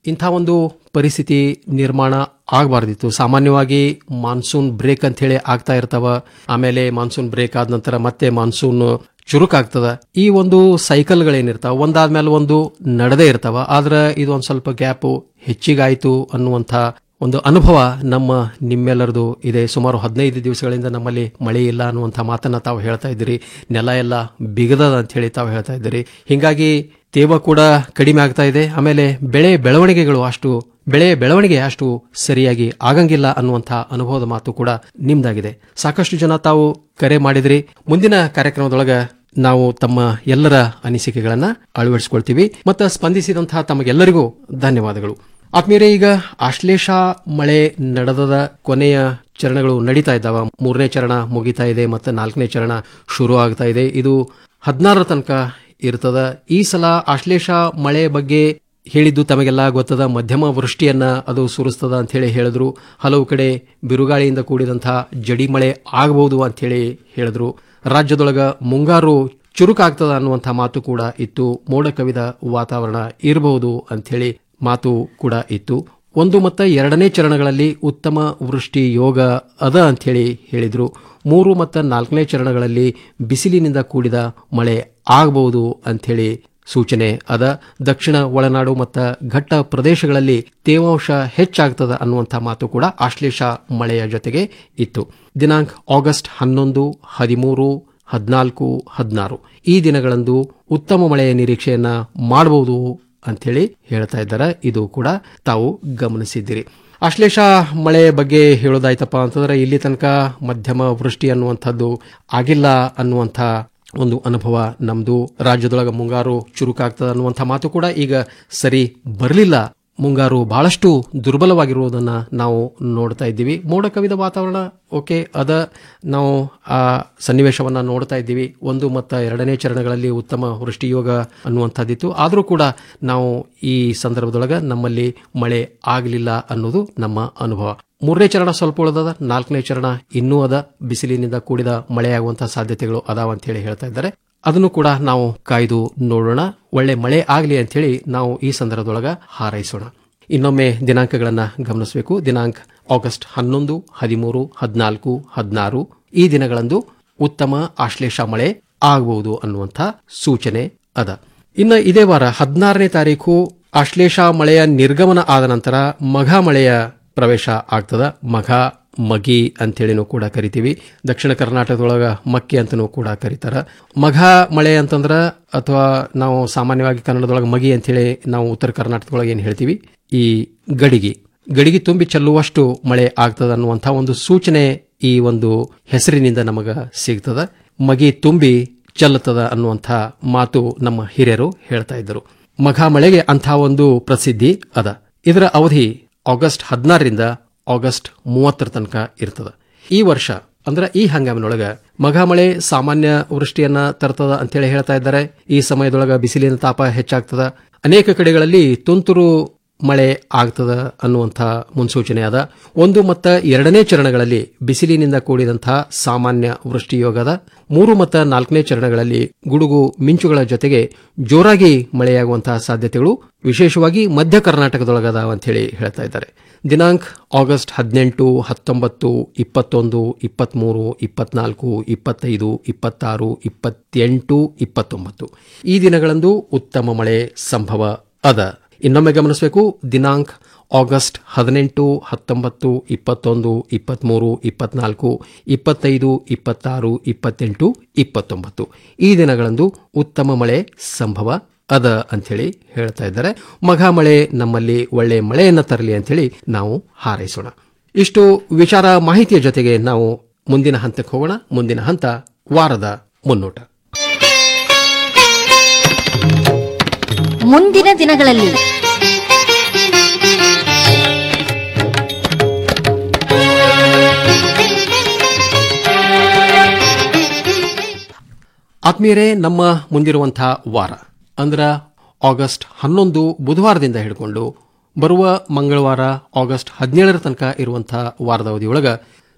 ಇಂಥ ಒಂದು ಪರಿಸ್ಥಿತಿ ನಿರ್ಮಾಣ ಆಗಬಾರ್ದಿತ್ತು ಸಾಮಾನ್ಯವಾಗಿ ಮಾನ್ಸೂನ್ ಬ್ರೇಕ್ ಅಂತ ಹೇಳಿ ಆಗ್ತಾ ಇರ್ತಾವ ಆಮೇಲೆ ಮಾನ್ಸೂನ್ ಬ್ರೇಕ್ ಆದ ನಂತರ ಮತ್ತೆ ಮಾನ್ಸೂನ್ ಚುರುಕಾಗ್ತದ ಈ ಒಂದು ಸೈಕಲ್ಗಳೇನಿರ್ತಾವ ಒಂದಾದ್ಮೇಲೆ ಒಂದು ನಡೆದೇ ಇರ್ತಾವ ಆದ್ರೆ ಇದು ಒಂದ್ ಸ್ವಲ್ಪ ಗ್ಯಾಪ್ ಹೆಚ್ಚಿಗಾಯ್ತು ಅನ್ನುವಂಥ ಒಂದು ಅನುಭವ ನಮ್ಮ ನಿಮ್ಮೆಲ್ಲರದು ಇದೆ ಸುಮಾರು ಹದಿನೈದು ದಿವಸಗಳಿಂದ ನಮ್ಮಲ್ಲಿ ಮಳೆ ಇಲ್ಲ ಅನ್ನುವಂಥ ಮಾತನ್ನ ತಾವು ಹೇಳ್ತಾ ಇದ್ದೀರಿ ನೆಲ ಎಲ್ಲ ಬಿಗದದ ಅಂತ ಹೇಳಿ ತಾವು ಹೇಳ್ತಾ ಇದ್ದೀರಿ ಹಿಂಗಾಗಿ ತೇವ ಕೂಡ ಕಡಿಮೆ ಆಗ್ತಾ ಇದೆ ಆಮೇಲೆ ಬೆಳೆ ಬೆಳವಣಿಗೆಗಳು ಅಷ್ಟು ಬೆಳೆ ಬೆಳವಣಿಗೆ ಅಷ್ಟು ಸರಿಯಾಗಿ ಆಗಂಗಿಲ್ಲ ಅನ್ನುವಂಥ ಅನುಭವದ ಮಾತು ಕೂಡ ನಿಮ್ದಾಗಿದೆ ಸಾಕಷ್ಟು ಜನ ತಾವು ಕರೆ ಮಾಡಿದ್ರಿ ಮುಂದಿನ ಕಾರ್ಯಕ್ರಮದೊಳಗ ನಾವು ತಮ್ಮ ಎಲ್ಲರ ಅನಿಸಿಕೆಗಳನ್ನ ಅಳವಡಿಸಿಕೊಳ್ತೀವಿ ಮತ್ತು ಸ್ಪಂದಿಸಿದಂತಹ ತಮಗೆಲ್ಲರಿಗೂ ಧನ್ಯವಾದಗಳು ಆತ್ಮೀಯರೇ ಈಗ ಆಶ್ಲೇಷ ಮಳೆ ನಡೆದದ ಕೊನೆಯ ಚರಣಗಳು ನಡೀತಾ ಇದ್ದಾವ ಮೂರನೇ ಚರಣ ಮುಗಿತಾ ಇದೆ ಮತ್ತು ನಾಲ್ಕನೇ ಚರಣ ಶುರು ಆಗ್ತಾ ಇದೆ ಇದು ಹದಿನಾರರ ತನಕ ಇರ್ತದ ಈ ಸಲ ಆಶ್ಲೇಷ ಮಳೆ ಬಗ್ಗೆ ಹೇಳಿದ್ದು ತಮಗೆಲ್ಲ ಗೊತ್ತದ ಮಧ್ಯಮ ವೃಷ್ಟಿಯನ್ನ ಅದು ಸುರಿಸ್ತದ ಅಂತ ಹೇಳಿ ಹೇಳಿದ್ರು ಹಲವು ಕಡೆ ಬಿರುಗಾಳಿಯಿಂದ ಕೂಡಿದಂತಹ ಜಡಿ ಮಳೆ ಆಗಬಹುದು ಅಂತ ಹೇಳಿ ಹೇಳಿದ್ರು ರಾಜ್ಯದೊಳಗ ಮುಂಗಾರು ಚುರುಕಾಗ್ತದ ಅನ್ನುವಂಥ ಮಾತು ಕೂಡ ಇತ್ತು ಮೋಡ ಕವಿದ ವಾತಾವರಣ ಇರಬಹುದು ಅಂತ ಹೇಳಿ ಮಾತು ಕೂಡ ಇತ್ತು ಒಂದು ಮತ್ತು ಎರಡನೇ ಚರಣಗಳಲ್ಲಿ ಉತ್ತಮ ವೃಷ್ಟಿ ಯೋಗ ಅದ ಅಂತ ಹೇಳಿ ಹೇಳಿದ್ರು ಮೂರು ಮತ್ತು ನಾಲ್ಕನೇ ಚರಣಗಳಲ್ಲಿ ಬಿಸಿಲಿನಿಂದ ಕೂಡಿದ ಮಳೆ ಆಗಬಹುದು ಅಂಥೇಳಿ ಸೂಚನೆ ಅದ ದಕ್ಷಿಣ ಒಳನಾಡು ಮತ್ತು ಘಟ್ಟ ಪ್ರದೇಶಗಳಲ್ಲಿ ತೇವಾಂಶ ಹೆಚ್ಚಾಗ್ತದ ಅನ್ನುವಂಥ ಮಾತು ಕೂಡ ಆಶ್ಲೇಷ ಮಳೆಯ ಜೊತೆಗೆ ಇತ್ತು ದಿನಾಂಕ ಆಗಸ್ಟ್ ಹನ್ನೊಂದು ಹದಿಮೂರು ಹದಿನಾಲ್ಕು ಹದಿನಾರು ಈ ದಿನಗಳಂದು ಉತ್ತಮ ಮಳೆಯ ನಿರೀಕ್ಷೆಯನ್ನ ಮಾಡಬಹುದು ಅಂಥೇಳಿ ಹೇಳ್ತಾ ಇದ್ದಾರೆ ಇದು ಕೂಡ ತಾವು ಗಮನಿಸಿದ್ದೀರಿ ಆಶ್ಲೇಷ ಮಳೆ ಬಗ್ಗೆ ಹೇಳೋದಾಯ್ತಪ್ಪ ಅಂತಂದ್ರೆ ಇಲ್ಲಿ ತನಕ ಮಧ್ಯಮ ವೃಷ್ಟಿ ಅನ್ನುವಂಥದ್ದು ಆಗಿಲ್ಲ ಅನ್ನುವಂಥ ಒಂದು ಅನುಭವ ನಮ್ದು ರಾಜ್ಯದೊಳಗೆ ಮುಂಗಾರು ಚುರುಕಾಗ್ತದ ಅನ್ನುವಂಥ ಮಾತು ಕೂಡ ಈಗ ಸರಿ ಬರಲಿಲ್ಲ ಮುಂಗಾರು ಬಹಳಷ್ಟು ದುರ್ಬಲವಾಗಿರುವುದನ್ನ ನಾವು ನೋಡ್ತಾ ಇದ್ದೀವಿ ಮೋಡ ಕವಿದ ವಾತಾವರಣ ಓಕೆ ಅದ ನಾವು ಆ ಸನ್ನಿವೇಶವನ್ನ ನೋಡ್ತಾ ಇದ್ದೀವಿ ಒಂದು ಮತ್ತು ಎರಡನೇ ಚರಣಗಳಲ್ಲಿ ಉತ್ತಮ ವೃಷ್ಟಿ ಯೋಗ ಅನ್ನುವಂಥದ್ದಿತ್ತು ಆದರೂ ಕೂಡ ನಾವು ಈ ಸಂದರ್ಭದೊಳಗೆ ನಮ್ಮಲ್ಲಿ ಮಳೆ ಆಗಲಿಲ್ಲ ಅನ್ನೋದು ನಮ್ಮ ಅನುಭವ ಮೂರನೇ ಚರಣ ಸ್ವಲ್ಪ ಉಳಿದದ ನಾಲ್ಕನೇ ಚರಣ ಇನ್ನೂ ಅದ ಬಿಸಿಲಿನಿಂದ ಕೂಡಿದ ಮಳೆಯಾಗುವಂತಹ ಸಾಧ್ಯತೆಗಳು ಅದಾವ ಅಂತ ಹೇಳಿ ಹೇಳ್ತಾ ಇದ್ದಾರೆ ಅದನ್ನು ಕೂಡ ನಾವು ಕಾಯ್ದು ನೋಡೋಣ ಒಳ್ಳೆ ಮಳೆ ಆಗಲಿ ಅಂತೇಳಿ ನಾವು ಈ ಸಂದರ್ಭದೊಳಗ ಹಾರೈಸೋಣ ಇನ್ನೊಮ್ಮೆ ದಿನಾಂಕಗಳನ್ನ ಗಮನಿಸಬೇಕು ದಿನಾಂಕ ಆಗಸ್ಟ್ ಹನ್ನೊಂದು ಹದಿಮೂರು ಹದಿನಾಲ್ಕು ಹದಿನಾರು ಈ ದಿನಗಳಂದು ಉತ್ತಮ ಆಶ್ಲೇಷ ಮಳೆ ಆಗಬಹುದು ಅನ್ನುವಂಥ ಸೂಚನೆ ಅದ ಇನ್ನು ಇದೇ ವಾರ ಹದಿನಾರನೇ ತಾರೀಕು ಆಶ್ಲೇಷ ಮಳೆಯ ನಿರ್ಗಮನ ಆದ ನಂತರ ಮಘ ಮಳೆಯ ಪ್ರವೇಶ ಆಗ್ತದ ಮಘ ಮಗಿ ಅಂತೇಳಿನೂ ಕೂಡ ಕರಿತೀವಿ ದಕ್ಷಿಣ ಕರ್ನಾಟಕದೊಳಗ ಮಕ್ಕಿ ಅಂತನೂ ಕೂಡ ಕರೀತಾರ ಮಘ ಮಳೆ ಅಂತಂದ್ರ ಅಥವಾ ನಾವು ಸಾಮಾನ್ಯವಾಗಿ ಕನ್ನಡದೊಳಗೆ ಮಗಿ ಅಂತೇಳಿ ನಾವು ಉತ್ತರ ಕರ್ನಾಟಕದೊಳಗೆ ಏನು ಹೇಳ್ತೀವಿ ಈ ಗಡಿಗಿ ಗಡಿಗೆ ತುಂಬಿ ಚೆಲ್ಲುವಷ್ಟು ಮಳೆ ಆಗ್ತದ ಅನ್ನುವಂಥ ಒಂದು ಸೂಚನೆ ಈ ಒಂದು ಹೆಸರಿನಿಂದ ನಮಗ ಸಿಗ್ತದ ಮಗಿ ತುಂಬಿ ಚೆಲ್ಲುತ್ತದ ಅನ್ನುವಂಥ ಮಾತು ನಮ್ಮ ಹಿರಿಯರು ಹೇಳ್ತಾ ಇದ್ದರು ಮಘ ಮಳೆಗೆ ಅಂಥ ಒಂದು ಪ್ರಸಿದ್ಧಿ ಅದ ಇದರ ಅವಧಿ ಆಗಸ್ಟ್ ಹದಿನಾರರಿಂದ ಆಗಸ್ಟ್ ಮೂವತ್ತರ ತನಕ ಇರ್ತದ ಈ ವರ್ಷ ಅಂದ್ರೆ ಈ ಹಂಗಾಮಿನೊಳಗ ಮಘ ಮಳೆ ಸಾಮಾನ್ಯ ವೃಷ್ಟಿಯನ್ನ ತರ್ತದ ಅಂತೇಳಿ ಹೇಳ್ತಾ ಇದ್ದಾರೆ ಈ ಸಮಯದೊಳಗ ಬಿಸಿಲಿನ ತಾಪ ಹೆಚ್ಚಾಗ್ತದ ಅನೇಕ ಕಡೆಗಳಲ್ಲಿ ತುಂತುರು ಮಳೆ ಆಗ್ತದ ಅನ್ನುವಂಥ ಮುನ್ಸೂಚನೆ ಅದ ಒಂದು ಮತ್ತು ಎರಡನೇ ಚರಣಗಳಲ್ಲಿ ಬಿಸಿಲಿನಿಂದ ಕೂಡಿದಂತಹ ಸಾಮಾನ್ಯ ವೃಷ್ಟಿಯೋಗದ ಮೂರು ಮತ್ತು ನಾಲ್ಕನೇ ಚರಣಗಳಲ್ಲಿ ಗುಡುಗು ಮಿಂಚುಗಳ ಜೊತೆಗೆ ಜೋರಾಗಿ ಮಳೆಯಾಗುವಂತಹ ಸಾಧ್ಯತೆಗಳು ವಿಶೇಷವಾಗಿ ಮಧ್ಯ ಕರ್ನಾಟಕದೊಳಗದಾವ ಅಂತ ಹೇಳಿ ಹೇಳ್ತಾ ಇದ್ದಾರೆ ದಿನಾಂಕ ಆಗಸ್ಟ್ ಹದಿನೆಂಟು ಹತ್ತೊಂಬತ್ತು ಇಪ್ಪತ್ತೊಂದು ಇಪ್ಪತ್ಮೂರು ಇಪ್ಪತ್ನಾಲ್ಕು ಇಪ್ಪತ್ತೈದು ಇಪ್ಪತ್ತಾರು ಇಪ್ಪತ್ತೆಂಟು ಇಪ್ಪತ್ತೊಂಬತ್ತು ಈ ದಿನಗಳಂದು ಉತ್ತಮ ಮಳೆ ಸಂಭವ ಅದ ಇನ್ನೊಮ್ಮೆ ಗಮನಿಸಬೇಕು ದಿನಾಂಕ ಆಗಸ್ಟ್ ಹದಿನೆಂಟು ಹತ್ತೊಂಬತ್ತು ಇಪ್ಪತ್ತೊಂದು ಇಪ್ಪತ್ಮೂರು ಇಪ್ಪತ್ನಾಲ್ಕು ಇಪ್ಪತ್ತೈದು ಇಪ್ಪತ್ತಾರು ಇಪ್ಪತ್ತೆಂಟು ಇಪ್ಪತ್ತೊಂಬತ್ತು ಈ ದಿನಗಳಂದು ಉತ್ತಮ ಮಳೆ ಸಂಭವ ಅದ ಅಂಥೇಳಿ ಹೇಳ್ತಾ ಇದ್ದಾರೆ ಮಘ ಮಳೆ ನಮ್ಮಲ್ಲಿ ಒಳ್ಳೆ ಮಳೆಯನ್ನ ತರಲಿ ಅಂಥೇಳಿ ನಾವು ಹಾರೈಸೋಣ ಇಷ್ಟು ವಿಚಾರ ಮಾಹಿತಿಯ ಜೊತೆಗೆ ನಾವು ಮುಂದಿನ ಹಂತಕ್ಕೆ ಹೋಗೋಣ ಮುಂದಿನ ಹಂತ ವಾರದ ಮುನ್ನೋಟ ಮುಂದಿನ ದಿನಗಳಲ್ಲಿ ಆತ್ಮೀಯರೇ ನಮ್ಮ ಮುಂದಿರುವಂತಹ ವಾರ ಅಂದ್ರ ಆಗಸ್ಟ್ ಹನ್ನೊಂದು ಬುಧವಾರದಿಂದ ಹಿಡ್ಕೊಂಡು ಬರುವ ಮಂಗಳವಾರ ಆಗಸ್ಟ್ ಹದಿನೇಳರ ತನಕ ಇರುವಂತಹ ವಾರದ ಅವಧಿಯೊಳಗ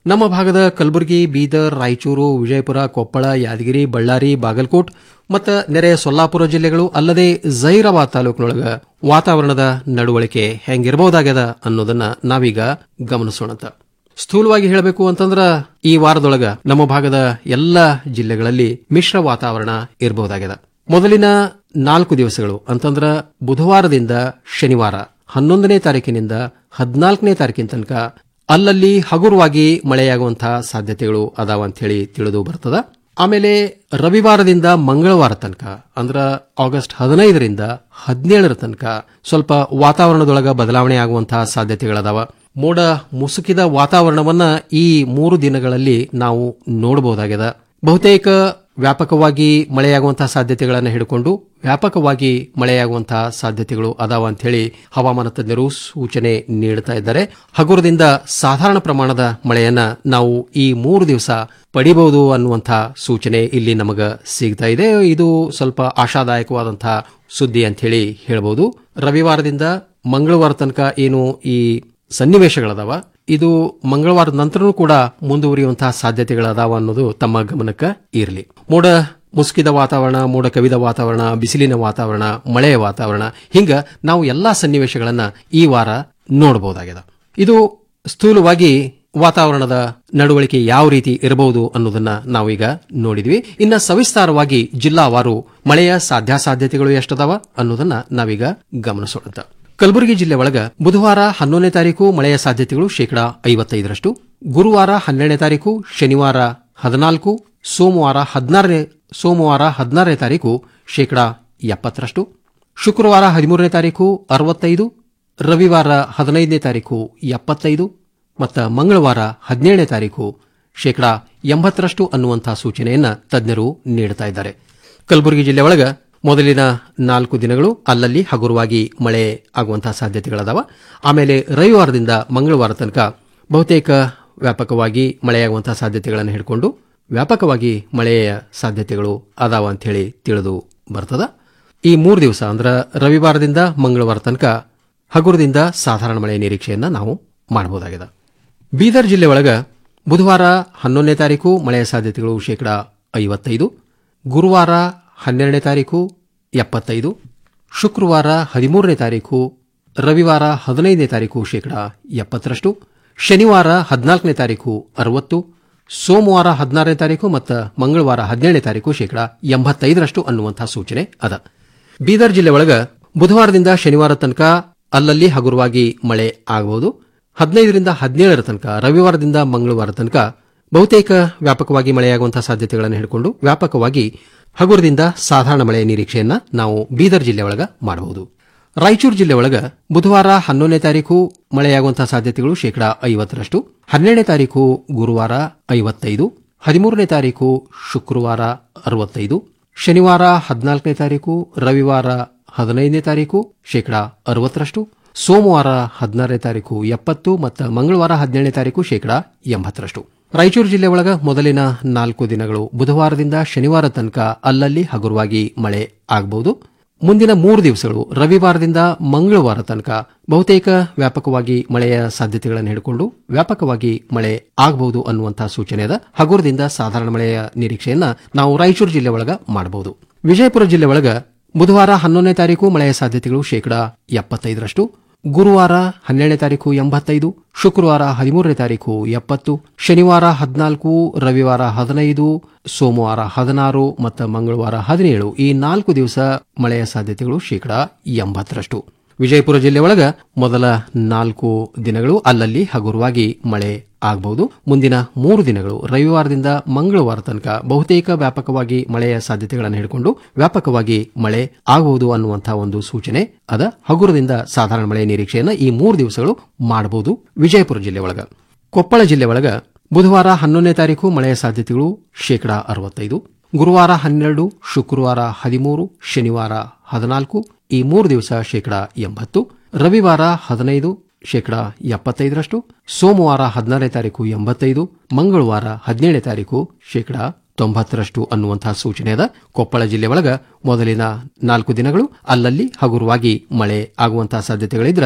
ನಮ್ಮ ಭಾಗದ ಕಲಬುರಗಿ ಬೀದರ್ ರಾಯಚೂರು ವಿಜಯಪುರ ಕೊಪ್ಪಳ ಯಾದಗಿರಿ ಬಳ್ಳಾರಿ ಬಾಗಲಕೋಟ್ ಮತ್ತು ನೆರೆಯ ಸೊಲ್ಲಾಪುರ ಜಿಲ್ಲೆಗಳು ಅಲ್ಲದೆ ಜೈರಾಬಾದ್ ತಾಲೂಕಿನೊಳಗ ವಾತಾವರಣದ ನಡವಳಿಕೆ ಹೆಂಗಿರಬಹುದಾಗ್ಯದ ಅನ್ನೋದನ್ನ ನಾವೀಗ ಗಮನಿಸೋಣಂತ ಸ್ಥೂಲವಾಗಿ ಹೇಳಬೇಕು ಅಂತಂದ್ರ ಈ ವಾರದೊಳಗ ನಮ್ಮ ಭಾಗದ ಎಲ್ಲ ಜಿಲ್ಲೆಗಳಲ್ಲಿ ಮಿಶ್ರ ವಾತಾವರಣ ಇರಬಹುದಾಗ್ಯದ ಮೊದಲಿನ ನಾಲ್ಕು ದಿವಸಗಳು ಅಂತಂದ್ರ ಬುಧವಾರದಿಂದ ಶನಿವಾರ ಹನ್ನೊಂದನೇ ತಾರೀಕಿನಿಂದ ಹದಿನಾಲ್ಕನೇ ತಾರೀಕಿನ ತನಕ ಅಲ್ಲಲ್ಲಿ ಹಗುರವಾಗಿ ಮಳೆಯಾಗುವಂತಹ ಸಾಧ್ಯತೆಗಳು ಅದಾವ ಅಂತ ಹೇಳಿ ತಿಳಿದು ಬರ್ತದ ಆಮೇಲೆ ರವಿವಾರದಿಂದ ಮಂಗಳವಾರ ತನಕ ಅಂದ್ರ ಆಗಸ್ಟ್ ಹದಿನೈದರಿಂದ ಹದಿನೇಳರ ತನಕ ಸ್ವಲ್ಪ ವಾತಾವರಣದೊಳಗ ಬದಲಾವಣೆ ಆಗುವಂತಹ ಸಾಧ್ಯತೆಗಳದಾವ ಮೋಡ ಮುಸುಕಿದ ವಾತಾವರಣವನ್ನ ಈ ಮೂರು ದಿನಗಳಲ್ಲಿ ನಾವು ನೋಡಬಹುದಾಗಿದೆ ಬಹುತೇಕ ವ್ಯಾಪಕವಾಗಿ ಮಳೆಯಾಗುವಂತಹ ಸಾಧ್ಯತೆಗಳನ್ನು ಹಿಡ್ಕೊಂಡು ವ್ಯಾಪಕವಾಗಿ ಮಳೆಯಾಗುವಂತಹ ಸಾಧ್ಯತೆಗಳು ಅದಾವ ಅಂತ ಹೇಳಿ ಹವಾಮಾನ ತಜ್ಞರು ಸೂಚನೆ ನೀಡುತ್ತಾ ಇದ್ದಾರೆ ಹಗುರದಿಂದ ಸಾಧಾರಣ ಪ್ರಮಾಣದ ಮಳೆಯನ್ನ ನಾವು ಈ ಮೂರು ದಿವಸ ಪಡಿಬಹುದು ಅನ್ನುವಂತಹ ಸೂಚನೆ ಇಲ್ಲಿ ನಮಗ ಸಿಗ್ತಾ ಇದೆ ಇದು ಸ್ವಲ್ಪ ಆಶಾದಾಯಕವಾದಂತಹ ಸುದ್ದಿ ಅಂತ ಹೇಳಿ ಹೇಳಬಹುದು ರವಿವಾರದಿಂದ ಮಂಗಳವಾರ ತನಕ ಏನು ಈ ಸನ್ನಿವೇಶಗಳದಾವ ಇದು ಮಂಗಳವಾರದ ನಂತರನೂ ಕೂಡ ಮುಂದುವರಿಯುವಂತಹ ಸಾಧ್ಯತೆಗಳದಾವ ಅನ್ನೋದು ತಮ್ಮ ಗಮನಕ್ಕೆ ಇರಲಿ ಮೋಡ ಮುಸುಕಿದ ವಾತಾವರಣ ಮೋಡ ಕವಿದ ವಾತಾವರಣ ಬಿಸಿಲಿನ ವಾತಾವರಣ ಮಳೆಯ ವಾತಾವರಣ ಹಿಂಗ ನಾವು ಎಲ್ಲಾ ಸನ್ನಿವೇಶಗಳನ್ನ ಈ ವಾರ ನೋಡಬಹುದಾಗಿದೆ ಇದು ಸ್ಥೂಲವಾಗಿ ವಾತಾವರಣದ ನಡವಳಿಕೆ ಯಾವ ರೀತಿ ಇರಬಹುದು ಅನ್ನೋದನ್ನ ನಾವೀಗ ನೋಡಿದ್ವಿ ಇನ್ನ ಸವಿಸ್ತಾರವಾಗಿ ಜಿಲ್ಲಾವಾರು ಮಳೆಯ ಸಾಧ್ಯಾಸಾಧ್ಯತೆಗಳು ಎಷ್ಟದಾವ ಅನ್ನೋದನ್ನ ನಾವೀಗ ಗಮನಿಸೋಣ ಕಲಬುರಗಿ ಜಿಲ್ಲೆ ಒಳಗ ಬುಧವಾರ ಹನ್ನೊಂದನೇ ತಾರೀಕು ಮಳೆಯ ಸಾಧ್ಯತೆಗಳು ಶೇಕಡಾ ಐವತ್ತೈದರಷ್ಟು ಗುರುವಾರ ಹನ್ನೆರಡನೇ ತಾರೀಕು ಶನಿವಾರ ಹದಿನಾಲ್ಕು ಸೋಮವಾರ ಹದಿನಾರನೇ ಸೋಮವಾರ ಹದಿನಾರನೇ ತಾರೀಕು ಶೇಕಡಾ ಎಪ್ಪತ್ತರಷ್ಟು ಶುಕ್ರವಾರ ಹದಿಮೂರನೇ ತಾರೀಕು ಅರವತ್ತೈದು ರವಿವಾರ ಹದಿನೈದನೇ ತಾರೀಕು ಎಪ್ಪತ್ತೈದು ಮತ್ತು ಮಂಗಳವಾರ ಹದಿನೇಳನೇ ತಾರೀಕು ಶೇಕಡಾ ಎಂಬತ್ತರಷ್ಟು ಅನ್ನುವಂತಹ ಸೂಚನೆಯನ್ನ ತಜ್ಞರು ನೀಡುತ್ತಾ ಇದ್ದಾರೆ ಕಲಬುರಗಿ ಜಿಲ್ಲೆ ಒಳಗ ಮೊದಲಿನ ನಾಲ್ಕು ದಿನಗಳು ಅಲ್ಲಲ್ಲಿ ಹಗುರವಾಗಿ ಮಳೆ ಆಗುವಂತಹ ಸಾಧ್ಯತೆಗಳದಾವ ಆಮೇಲೆ ರವಿವಾರದಿಂದ ಮಂಗಳವಾರ ತನಕ ಬಹುತೇಕ ವ್ಯಾಪಕವಾಗಿ ಮಳೆಯಾಗುವಂತಹ ಸಾಧ್ಯತೆಗಳನ್ನು ಹಿಡ್ಕೊಂಡು ವ್ಯಾಪಕವಾಗಿ ಮಳೆಯ ಸಾಧ್ಯತೆಗಳು ಅದಾವ ಅಂತ ಹೇಳಿ ತಿಳಿದು ಬರ್ತದ ಈ ಮೂರು ದಿವಸ ಅಂದ್ರೆ ರವಿವಾರದಿಂದ ಮಂಗಳವಾರ ತನಕ ಹಗುರದಿಂದ ಸಾಧಾರಣ ಮಳೆಯ ನಿರೀಕ್ಷೆಯನ್ನ ನಾವು ಮಾಡಬಹುದಾಗಿದೆ ಬೀದರ್ ಜಿಲ್ಲೆ ಒಳಗ ಬುಧವಾರ ಹನ್ನೊಂದನೇ ತಾರೀಕು ಮಳೆಯ ಸಾಧ್ಯತೆಗಳು ಶೇಕಡಾ ಐವತ್ತೈದು ಗುರುವಾರ ಹನ್ನೆರಡನೇ ತಾರೀಕು ಎಪ್ಪತ್ತೈದು ಶುಕ್ರವಾರ ಹದಿಮೂರನೇ ತಾರೀಕು ರವಿವಾರ ಹದಿನೈದನೇ ತಾರೀಕು ಶೇಕಡಾ ಎಪ್ಪತ್ತರಷ್ಟು ಶನಿವಾರ ಹದಿನಾಲ್ಕನೇ ತಾರೀಕು ಅರವತ್ತು ಸೋಮವಾರ ಹದಿನಾರನೇ ತಾರೀಕು ಮತ್ತು ಮಂಗಳವಾರ ಹದಿನೇಳನೇ ತಾರೀಕು ಶೇಕಡಾ ಎಂಬತ್ತೈದರಷ್ಟು ಅನ್ನುವಂತಹ ಸೂಚನೆ ಅದ ಬೀದರ್ ಜಿಲ್ಲೆ ಒಳಗ ಬುಧವಾರದಿಂದ ಶನಿವಾರ ತನಕ ಅಲ್ಲಲ್ಲಿ ಹಗುರವಾಗಿ ಮಳೆ ಆಗಬಹುದು ಹದಿನೈದರಿಂದ ಹದಿನೇಳರ ತನಕ ರವಿವಾರದಿಂದ ಮಂಗಳವಾರ ತನಕ ಬಹುತೇಕ ವ್ಯಾಪಕವಾಗಿ ಮಳೆಯಾಗುವಂತಹ ಸಾಧ್ಯತೆಗಳನ್ನು ಹಿಡ್ಕೊಂಡು ವ್ಯಾಪಕವಾಗಿ ಹಗುರದಿಂದ ಸಾಧಾರಣ ಮಳೆಯ ನಿರೀಕ್ಷೆಯನ್ನ ನಾವು ಬೀದರ್ ಜಿಲ್ಲೆ ಒಳಗ ಮಾಡಬಹುದು ರಾಯಚೂರು ಜಿಲ್ಲೆ ಒಳಗ ಬುಧವಾರ ಹನ್ನೊಂದನೇ ತಾರೀಕು ಮಳೆಯಾಗುವಂತಹ ಸಾಧ್ಯತೆಗಳು ಶೇಕಡಾ ಐವತ್ತರಷ್ಟು ಹನ್ನೆರಡನೇ ತಾರೀಕು ಗುರುವಾರ ಐವತ್ತೈದು ಹದಿಮೂರನೇ ತಾರೀಕು ಶುಕ್ರವಾರ ಅರವತ್ತೈದು ಶನಿವಾರ ಹದಿನಾಲ್ಕನೇ ತಾರೀಕು ರವಿವಾರ ಹದಿನೈದನೇ ತಾರೀಕು ಶೇಕಡಾ ಅರವತ್ತರಷ್ಟು ಸೋಮವಾರ ಹದಿನಾರನೇ ತಾರೀಕು ಎಪ್ಪತ್ತು ಮತ್ತು ಮಂಗಳವಾರ ಹದಿನೇಳನೇ ತಾರೀಕು ಶೇಕಡಾ ಎಂಬತ್ತರಷ್ಟು ರಾಯಚೂರು ಜಿಲ್ಲೆ ಒಳಗ ಮೊದಲಿನ ನಾಲ್ಕು ದಿನಗಳು ಬುಧವಾರದಿಂದ ಶನಿವಾರ ತನಕ ಅಲ್ಲಲ್ಲಿ ಹಗುರವಾಗಿ ಮಳೆ ಆಗಬಹುದು ಮುಂದಿನ ಮೂರು ದಿವಸಗಳು ರವಿವಾರದಿಂದ ಮಂಗಳವಾರ ತನಕ ಬಹುತೇಕ ವ್ಯಾಪಕವಾಗಿ ಮಳೆಯ ಸಾಧ್ಯತೆಗಳನ್ನು ಹಿಡ್ಕೊಂಡು ವ್ಯಾಪಕವಾಗಿ ಮಳೆ ಆಗಬಹುದು ಅನ್ನುವಂತಹ ಸೂಚನೆ ಅದ ಹಗುರದಿಂದ ಸಾಧಾರಣ ಮಳೆಯ ನಿರೀಕ್ಷೆಯನ್ನ ನಾವು ರಾಯಚೂರು ಜಿಲ್ಲೆ ಒಳಗ ಮಾಡಬಹುದು ವಿಜಯಪುರ ಜಿಲ್ಲೆ ಒಳಗ ಬುಧವಾರ ಹನ್ನೊಂದನೇ ತಾರೀಕು ಮಳೆಯ ಸಾಧ್ಯತೆಗಳು ಶೇಕಡಾ ಎಪ್ಪತ್ತೈದರಷ್ಟು ಗುರುವಾರ ಹನ್ನೆರಡನೇ ತಾರೀಕು ಎಂಬತ್ತೈದು ಶುಕ್ರವಾರ ಹದಿಮೂರನೇ ತಾರೀಕು ಎಪ್ಪತ್ತು ಶನಿವಾರ ಹದಿನಾಲ್ಕು ರವಿವಾರ ಹದಿನೈದು ಸೋಮವಾರ ಹದಿನಾರು ಮತ್ತು ಮಂಗಳವಾರ ಹದಿನೇಳು ಈ ನಾಲ್ಕು ದಿವಸ ಮಳೆಯ ಸಾಧ್ಯತೆಗಳು ಶೇಕಡಾ ಎಂಬತ್ತರಷ್ಟು ವಿಜಯಪುರ ಜಿಲ್ಲೆ ಒಳಗ ಮೊದಲ ನಾಲ್ಕು ದಿನಗಳು ಅಲ್ಲಲ್ಲಿ ಹಗುರವಾಗಿ ಮಳೆ ಆಗಬಹುದು ಮುಂದಿನ ಮೂರು ದಿನಗಳು ರವಿವಾರದಿಂದ ಮಂಗಳವಾರ ತನಕ ಬಹುತೇಕ ವ್ಯಾಪಕವಾಗಿ ಮಳೆಯ ಸಾಧ್ಯತೆಗಳನ್ನು ಹಿಡ್ಕೊಂಡು ವ್ಯಾಪಕವಾಗಿ ಮಳೆ ಆಗಬಹುದು ಅನ್ನುವಂತಹ ಒಂದು ಸೂಚನೆ ಅದ ಹಗುರದಿಂದ ಸಾಧಾರಣ ಮಳೆಯ ನಿರೀಕ್ಷೆಯನ್ನ ಈ ಮೂರು ದಿವಸಗಳು ಮಾಡಬಹುದು ವಿಜಯಪುರ ಜಿಲ್ಲೆ ಒಳಗ ಕೊಪ್ಪಳ ಜಿಲ್ಲೆ ಒಳಗ ಬುಧವಾರ ಹನ್ನೊಂದನೇ ತಾರೀಕು ಮಳೆಯ ಸಾಧ್ಯತೆಗಳು ಶೇಕಡಾ ಅರವತ್ತೈದು ಗುರುವಾರ ಹನ್ನೆರಡು ಶುಕ್ರವಾರ ಹದಿಮೂರು ಶನಿವಾರ ಹದಿನಾಲ್ಕು ಈ ಮೂರು ದಿವಸ ಶೇಕಡಾ ಎಂಬತ್ತು ರವಿವಾರ ಹದಿನೈದು ಶೇಕಡಾ ಎಪ್ಪತ್ತೈದರಷ್ಟು ಸೋಮವಾರ ಹದಿನಾರನೇ ತಾರೀಕು ಎಂಬತ್ತೈದು ಮಂಗಳವಾರ ಹದಿನೇಳನೇ ತಾರೀಕು ಶೇಕಡಾ ತೊಂಬತ್ತರಷ್ಟು ಅನ್ನುವಂತಹ ಸೂಚನೆ ಅದ ಕೊಪ್ಪಳ ಜಿಲ್ಲೆ ಒಳಗ ಮೊದಲಿನ ನಾಲ್ಕು ದಿನಗಳು ಅಲ್ಲಲ್ಲಿ ಹಗುರವಾಗಿ ಮಳೆ ಆಗುವಂತಹ ಸಾಧ್ಯತೆಗಳಿದ್ರ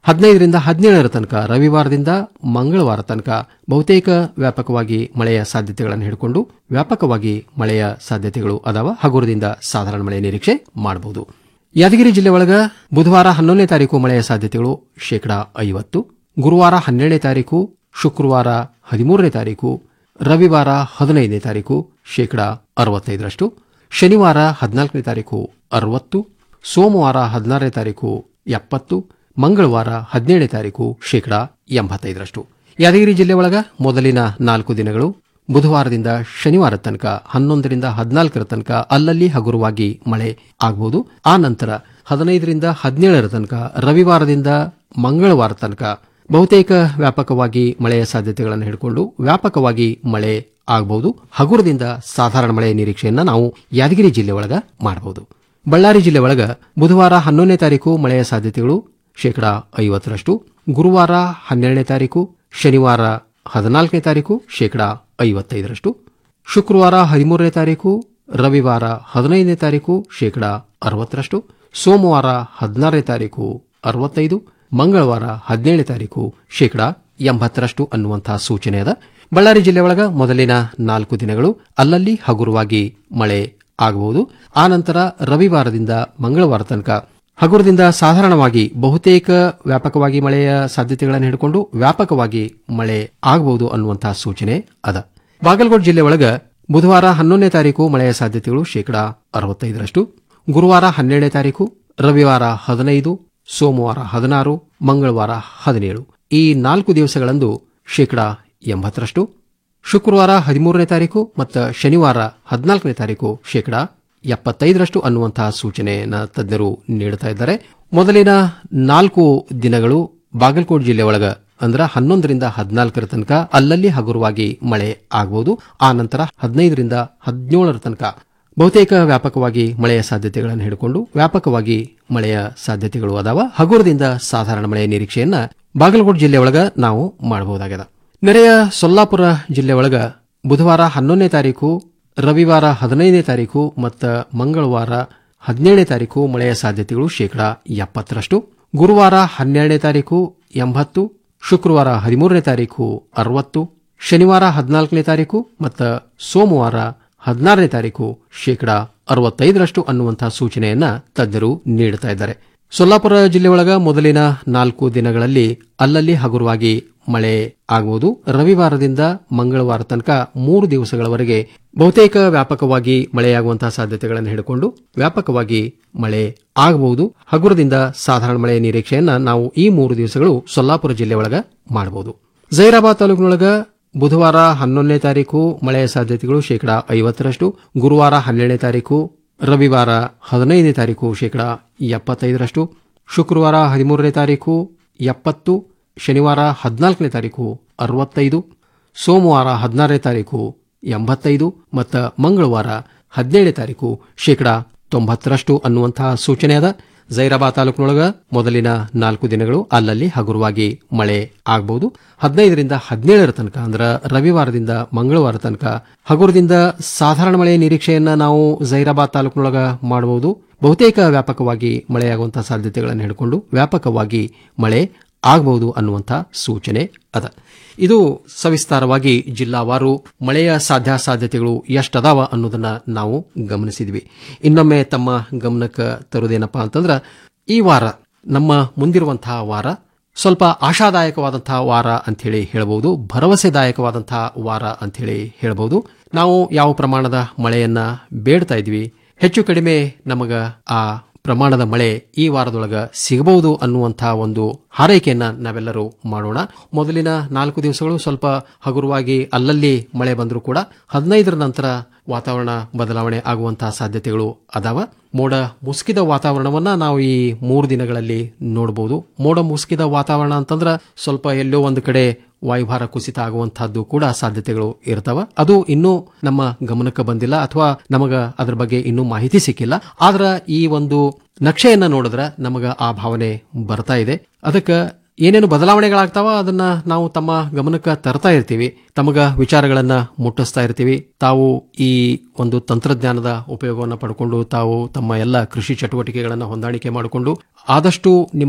ಹದಿನೈದರಿಂದ ಹದಿನೇಳರ ತನಕ ರವಿವಾರದಿಂದ ಮಂಗಳವಾರ ತನಕ ಬಹುತೇಕ ವ್ಯಾಪಕವಾಗಿ ಮಳೆಯ ಸಾಧ್ಯತೆಗಳನ್ನು ಹಿಡ್ಕೊಂಡು ವ್ಯಾಪಕವಾಗಿ ಮಳೆಯ ಸಾಧ್ಯತೆಗಳು ಅದಾವ ಹಗುರದಿಂದ ಸಾಧಾರಣ ಮಳೆ ನಿರೀಕ್ಷೆ ಮಾಡಬಹುದು ಯಾದಗಿರಿ ಜಿಲ್ಲೆ ಒಳಗ ಬುಧವಾರ ಹನ್ನೊಂದನೇ ತಾರೀಕು ಮಳೆಯ ಸಾಧ್ಯತೆಗಳು ಶೇಕಡಾ ಐವತ್ತು ಗುರುವಾರ ಹನ್ನೆರಡನೇ ತಾರೀಕು ಶುಕ್ರವಾರ ಹದಿಮೂರನೇ ತಾರೀಕು ರವಿವಾರ ಹದಿನೈದನೇ ತಾರೀಕು ಶೇಕಡಾ ಅರವತ್ತೈದರಷ್ಟು ಶನಿವಾರ ಹದಿನಾಲ್ಕನೇ ತಾರೀಕು ಅರವತ್ತು ಸೋಮವಾರ ಹದಿನಾರನೇ ತಾರೀಕು ಎಪ್ಪತ್ತು ಮಂಗಳವಾರ ಹದಿನೇಳನೇ ತಾರೀಕು ಶೇಕಡಾ ಎಂಬತ್ತೈದರಷ್ಟು ಯಾದಗಿರಿ ಜಿಲ್ಲೆ ಒಳಗ ಮೊದಲಿನ ನಾಲ್ಕು ದಿನಗಳು ಬುಧವಾರದಿಂದ ಶನಿವಾರ ತನಕ ಹನ್ನೊಂದರಿಂದ ಹದಿನಾಲ್ಕರ ತನಕ ಅಲ್ಲಲ್ಲಿ ಹಗುರವಾಗಿ ಮಳೆ ಆಗಬಹುದು ಆ ನಂತರ ಹದಿನೈದರಿಂದ ಹದಿನೇಳರ ತನಕ ರವಿವಾರದಿಂದ ಮಂಗಳವಾರ ತನಕ ಬಹುತೇಕ ವ್ಯಾಪಕವಾಗಿ ಮಳೆಯ ಸಾಧ್ಯತೆಗಳನ್ನು ಹಿಡ್ಕೊಂಡು ವ್ಯಾಪಕವಾಗಿ ಮಳೆ ಆಗಬಹುದು ಹಗುರದಿಂದ ಸಾಧಾರಣ ಮಳೆಯ ನಿರೀಕ್ಷೆಯನ್ನ ನಾವು ಯಾದಗಿರಿ ಜಿಲ್ಲೆ ಒಳಗ ಮಾಡಬಹುದು ಬಳ್ಳಾರಿ ಜಿಲ್ಲೆ ಒಳಗ ಬುಧವಾರ ಹನ್ನೊಂದನೇ ತಾರೀಕು ಮಳೆಯ ಸಾಧ್ಯತೆಗಳು ಶೇಕಡಾ ಐವತ್ತರಷ್ಟು ಗುರುವಾರ ಹನ್ನೆರಡನೇ ತಾರೀಕು ಶನಿವಾರ ಹದಿನಾಲ್ಕನೇ ತಾರೀಕು ಶೇಕಡಾ ಐವತ್ತೈದರಷ್ಟು ಶುಕ್ರವಾರ ಹದಿಮೂರನೇ ತಾರೀಕು ರವಿವಾರ ಹದಿನೈದನೇ ತಾರೀಕು ಶೇಕಡಾ ಅರವತ್ತರಷ್ಟು ಸೋಮವಾರ ಹದಿನಾರನೇ ತಾರೀಕು ಅರವತ್ತೈದು ಮಂಗಳವಾರ ಹದಿನೇಳನೇ ತಾರೀಕು ಶೇಕಡಾ ಎಂಬತ್ತರಷ್ಟು ಅನ್ನುವಂತಹ ಸೂಚನೆ ಅದ ಬಳ್ಳಾರಿ ಜಿಲ್ಲೆ ಒಳಗ ಮೊದಲಿನ ನಾಲ್ಕು ದಿನಗಳು ಅಲ್ಲಲ್ಲಿ ಹಗುರವಾಗಿ ಮಳೆ ಆಗಬಹುದು ಆ ನಂತರ ರವಿವಾರದಿಂದ ಮಂಗಳವಾರ ತನಕ ಹಗುರದಿಂದ ಸಾಧಾರಣವಾಗಿ ಬಹುತೇಕ ವ್ಯಾಪಕವಾಗಿ ಮಳೆಯ ಸಾಧ್ಯತೆಗಳನ್ನು ಹಿಡಿಕೊಂಡು ವ್ಯಾಪಕವಾಗಿ ಮಳೆ ಆಗಬಹುದು ಅನ್ನುವಂತಹ ಸೂಚನೆ ಅದ ಬಾಗಲಕೋಟೆ ಜಿಲ್ಲೆ ಒಳಗ ಬುಧವಾರ ಹನ್ನೊಂದನೇ ತಾರೀಕು ಮಳೆಯ ಸಾಧ್ಯತೆಗಳು ಶೇಕಡಾ ಅರವತ್ತೈದರಷ್ಟು ಗುರುವಾರ ಹನ್ನೆರಡನೇ ತಾರೀಕು ರವಿವಾರ ಹದಿನೈದು ಸೋಮವಾರ ಹದಿನಾರು ಮಂಗಳವಾರ ಹದಿನೇಳು ಈ ನಾಲ್ಕು ದಿವಸಗಳಂದು ಶೇಕಡಾ ಎಂಬತ್ತರಷ್ಟು ಶುಕ್ರವಾರ ಹದಿಮೂರನೇ ತಾರೀಕು ಮತ್ತು ಶನಿವಾರ ಹದಿನಾಲ್ಕನೇ ತಾರೀಕು ಶೇಕಡಾ ಎಪ್ಪತ್ತೈದರಷ್ಟು ಅನ್ನುವಂತಹ ಸೂಚನೆಯನ್ನ ತಜ್ಞರು ನೀಡುತ್ತಾ ಇದ್ದಾರೆ ಮೊದಲಿನ ನಾಲ್ಕು ದಿನಗಳು ಬಾಗಲಕೋಟೆ ಜಿಲ್ಲೆ ಒಳಗ ಅಂದ್ರೆ ಹನ್ನೊಂದರಿಂದ ಹದಿನಾಲ್ಕರ ತನಕ ಅಲ್ಲಲ್ಲಿ ಹಗುರವಾಗಿ ಮಳೆ ಆಗಬಹುದು ಆ ನಂತರ ಹದಿನೈದರಿಂದ ಹದಿನೇಳರ ತನಕ ಬಹುತೇಕ ವ್ಯಾಪಕವಾಗಿ ಮಳೆಯ ಸಾಧ್ಯತೆಗಳನ್ನು ಹಿಡಿಕೊಂಡು ವ್ಯಾಪಕವಾಗಿ ಮಳೆಯ ಸಾಧ್ಯತೆಗಳು ಅದಾವ ಹಗುರದಿಂದ ಸಾಧಾರಣ ಮಳೆಯ ನಿರೀಕ್ಷೆಯನ್ನ ಬಾಗಲಕೋಟೆ ಜಿಲ್ಲೆ ಒಳಗ ನಾವು ಮಾಡಬಹುದಾಗಿದೆ ನೆರೆಯ ಸೊಲ್ಲಾಪುರ ಜಿಲ್ಲೆ ಒಳಗ ಬುಧವಾರ ಹನ್ನೊಂದನೇ ತಾರೀಕು ರವಿವಾರ ಹದಿನೈದನೇ ತಾರೀಕು ಮತ್ತು ಮಂಗಳವಾರ ಹದಿನೇಳನೇ ತಾರೀಕು ಮಳೆಯ ಸಾಧ್ಯತೆಗಳು ಶೇಕಡಾ ಎಪ್ಪತ್ತರಷ್ಟು ಗುರುವಾರ ಹನ್ನೆರಡನೇ ತಾರೀಕು ಎಂಬತ್ತು ಶುಕ್ರವಾರ ಹದಿಮೂರನೇ ತಾರೀಕು ಅರವತ್ತು ಶನಿವಾರ ಹದಿನಾಲ್ಕನೇ ತಾರೀಕು ಮತ್ತು ಸೋಮವಾರ ಹದಿನಾರನೇ ತಾರೀಕು ಶೇಕಡಾ ಅರವತ್ತೈದರಷ್ಟು ಅನ್ನುವಂತಹ ಸೂಚನೆಯನ್ನ ತಜ್ಞರು ನೀಡುತ್ತಾ ಇದ್ದಾರೆ ಸೊಲ್ಲಾಪುರ ಜಿಲ್ಲೆ ಒಳಗ ಮೊದಲಿನ ನಾಲ್ಕು ದಿನಗಳಲ್ಲಿ ಅಲ್ಲಲ್ಲಿ ಹಗುರವಾಗಿ ಮಳೆ ಆಗಬಹುದು ರವಿವಾರದಿಂದ ಮಂಗಳವಾರ ತನಕ ಮೂರು ದಿವಸಗಳವರೆಗೆ ಬಹುತೇಕ ವ್ಯಾಪಕವಾಗಿ ಮಳೆಯಾಗುವಂತಹ ಸಾಧ್ಯತೆಗಳನ್ನು ಹಿಡಿಕೊಂಡು ವ್ಯಾಪಕವಾಗಿ ಮಳೆ ಆಗಬಹುದು ಹಗುರದಿಂದ ಸಾಧಾರಣ ಮಳೆಯ ನಿರೀಕ್ಷೆಯನ್ನ ನಾವು ಈ ಮೂರು ದಿವಸಗಳು ಸೊಲ್ಲಾಪುರ ಜಿಲ್ಲೆ ಒಳಗ ಮಾಡಬಹುದು ಜೈರಾಬಾದ್ ತಾಲೂಕಿನೊಳಗ ಬುಧವಾರ ಹನ್ನೊಂದನೇ ತಾರೀಕು ಮಳೆಯ ಸಾಧ್ಯತೆಗಳು ಶೇಕಡಾ ಐವತ್ತರಷ್ಟು ಗುರುವಾರ ಹನ್ನೆರಡನೇ ತಾರೀಕು ರವಿವಾರ ಹದಿನೈದನೇ ತಾರೀಕು ಶೇಕಡಾ ಎಪ್ಪತ್ತೈದರಷ್ಟು ಶುಕ್ರವಾರ ಹದಿಮೂರನೇ ತಾರೀಕು ಎಪ್ಪತ್ತು ಶನಿವಾರ ಹದಿನಾಲ್ಕನೇ ತಾರೀಕು ಅರವತ್ತೈದು ಸೋಮವಾರ ಹದಿನಾರನೇ ತಾರೀಕು ಎಂಬತ್ತೈದು ಮತ್ತು ಮಂಗಳವಾರ ಹದಿನೇಳನೇ ತಾರೀಕು ಶೇಕಡಾ ತೊಂಬತ್ತರಷ್ಟು ಅನ್ನುವಂತಹ ಸೂಚನೆ ಅದ ಜೈರಾಬಾದ್ ತಾಲೂಕಿನೊಳಗ ಮೊದಲಿನ ನಾಲ್ಕು ದಿನಗಳು ಅಲ್ಲಲ್ಲಿ ಹಗುರವಾಗಿ ಮಳೆ ಆಗಬಹುದು ಹದಿನೈದರಿಂದ ಹದಿನೇಳರ ತನಕ ಅಂದ್ರೆ ರವಿವಾರದಿಂದ ಮಂಗಳವಾರ ತನಕ ಹಗುರದಿಂದ ಸಾಧಾರಣ ಮಳೆಯ ನಿರೀಕ್ಷೆಯನ್ನ ನಾವು ಜೈರಾಬಾದ್ ತಾಲೂಕಿನೊಳಗ ಮಾಡಬಹುದು ಬಹುತೇಕ ವ್ಯಾಪಕವಾಗಿ ಮಳೆಯಾಗುವಂತಹ ಸಾಧ್ಯತೆಗಳನ್ನು ಹಿಡ್ಕೊಂಡು ವ್ಯಾಪಕವಾಗಿ ಮಳೆ ಆಗಬಹುದು ಅನ್ನುವಂಥ ಸೂಚನೆ ಅದ ಇದು ಸವಿಸ್ತಾರವಾಗಿ ಜಿಲ್ಲಾವಾರು ಮಳೆಯ ಸಾಧ್ಯಾಸಾಧ್ಯತೆಗಳು ಎಷ್ಟದಾವ ಅನ್ನೋದನ್ನ ನಾವು ಗಮನಿಸಿದ್ವಿ ಇನ್ನೊಮ್ಮೆ ತಮ್ಮ ಗಮನಕ್ಕೆ ತರುವುದೇನಪ್ಪಾ ಅಂತಂದ್ರ ಈ ವಾರ ನಮ್ಮ ಮುಂದಿರುವಂತಹ ವಾರ ಸ್ವಲ್ಪ ಆಶಾದಾಯಕವಾದಂತಹ ವಾರ ಅಂಥೇಳಿ ಹೇಳಬಹುದು ಭರವಸೆದಾಯಕವಾದಂತಹ ವಾರ ಅಂಥೇಳಿ ಹೇಳಬಹುದು ನಾವು ಯಾವ ಪ್ರಮಾಣದ ಮಳೆಯನ್ನ ಬೇಡ್ತಾ ಇದ್ವಿ ಹೆಚ್ಚು ಕಡಿಮೆ ನಮಗ ಆ ಪ್ರಮಾಣದ ಮಳೆ ಈ ವಾರದೊಳಗ ಸಿಗಬಹುದು ಅನ್ನುವಂತಹ ಒಂದು ಹಾರೈಕೆಯನ್ನ ನಾವೆಲ್ಲರೂ ಮಾಡೋಣ ಮೊದಲಿನ ನಾಲ್ಕು ದಿವಸಗಳು ಸ್ವಲ್ಪ ಹಗುರವಾಗಿ ಅಲ್ಲಲ್ಲಿ ಮಳೆ ಬಂದರೂ ಕೂಡ ಹದಿನೈದರ ನಂತರ ವಾತಾವರಣ ಬದಲಾವಣೆ ಆಗುವಂತಹ ಸಾಧ್ಯತೆಗಳು ಅದಾವ ಮೋಡ ಮುಸುಕಿದ ವಾತಾವರಣವನ್ನ ನಾವು ಈ ಮೂರು ದಿನಗಳಲ್ಲಿ ನೋಡಬಹುದು ಮೋಡ ಮುಸುಕಿದ ವಾತಾವರಣ ಅಂತಂದ್ರ ಸ್ವಲ್ಪ ಎಲ್ಲೋ ಒಂದು ಕಡೆ ವಾಯುಭಾರ ಕುಸಿತ ಆಗುವಂತಹದ್ದು ಕೂಡ ಸಾಧ್ಯತೆಗಳು ಇರ್ತಾವ ಅದು ಇನ್ನೂ ನಮ್ಮ ಗಮನಕ್ಕೆ ಬಂದಿಲ್ಲ ಅಥವಾ ನಮಗ ಅದ್ರ ಬಗ್ಗೆ ಇನ್ನೂ ಮಾಹಿತಿ ಸಿಕ್ಕಿಲ್ಲ ಆದ್ರ ಈ ಒಂದು ನಕ್ಷೆಯನ್ನ ನೋಡಿದ್ರೆ ನಮಗ ಆ ಭಾವನೆ ಬರ್ತಾ ಇದೆ ಅದಕ್ಕೆ ಏನೇನು ಬದಲಾವಣೆಗಳಾಗ್ತಾವ ಅದನ್ನ ನಾವು ತಮ್ಮ ಗಮನಕ್ಕೆ ತರ್ತಾ ಇರ್ತೀವಿ ತಮಗ ವಿಚಾರಗಳನ್ನ ಮುಟ್ಟಿಸ್ತಾ ಇರ್ತೀವಿ ತಾವು ಈ ಒಂದು ತಂತ್ರಜ್ಞಾನದ ಉಪಯೋಗವನ್ನು ಪಡ್ಕೊಂಡು ತಾವು ತಮ್ಮ ಎಲ್ಲ ಕೃಷಿ ಚಟುವಟಿಕೆಗಳನ್ನು ಹೊಂದಾಣಿಕೆ ಮಾಡಿಕೊಂಡು ಆದಷ್ಟು ನಿಮ್ಮ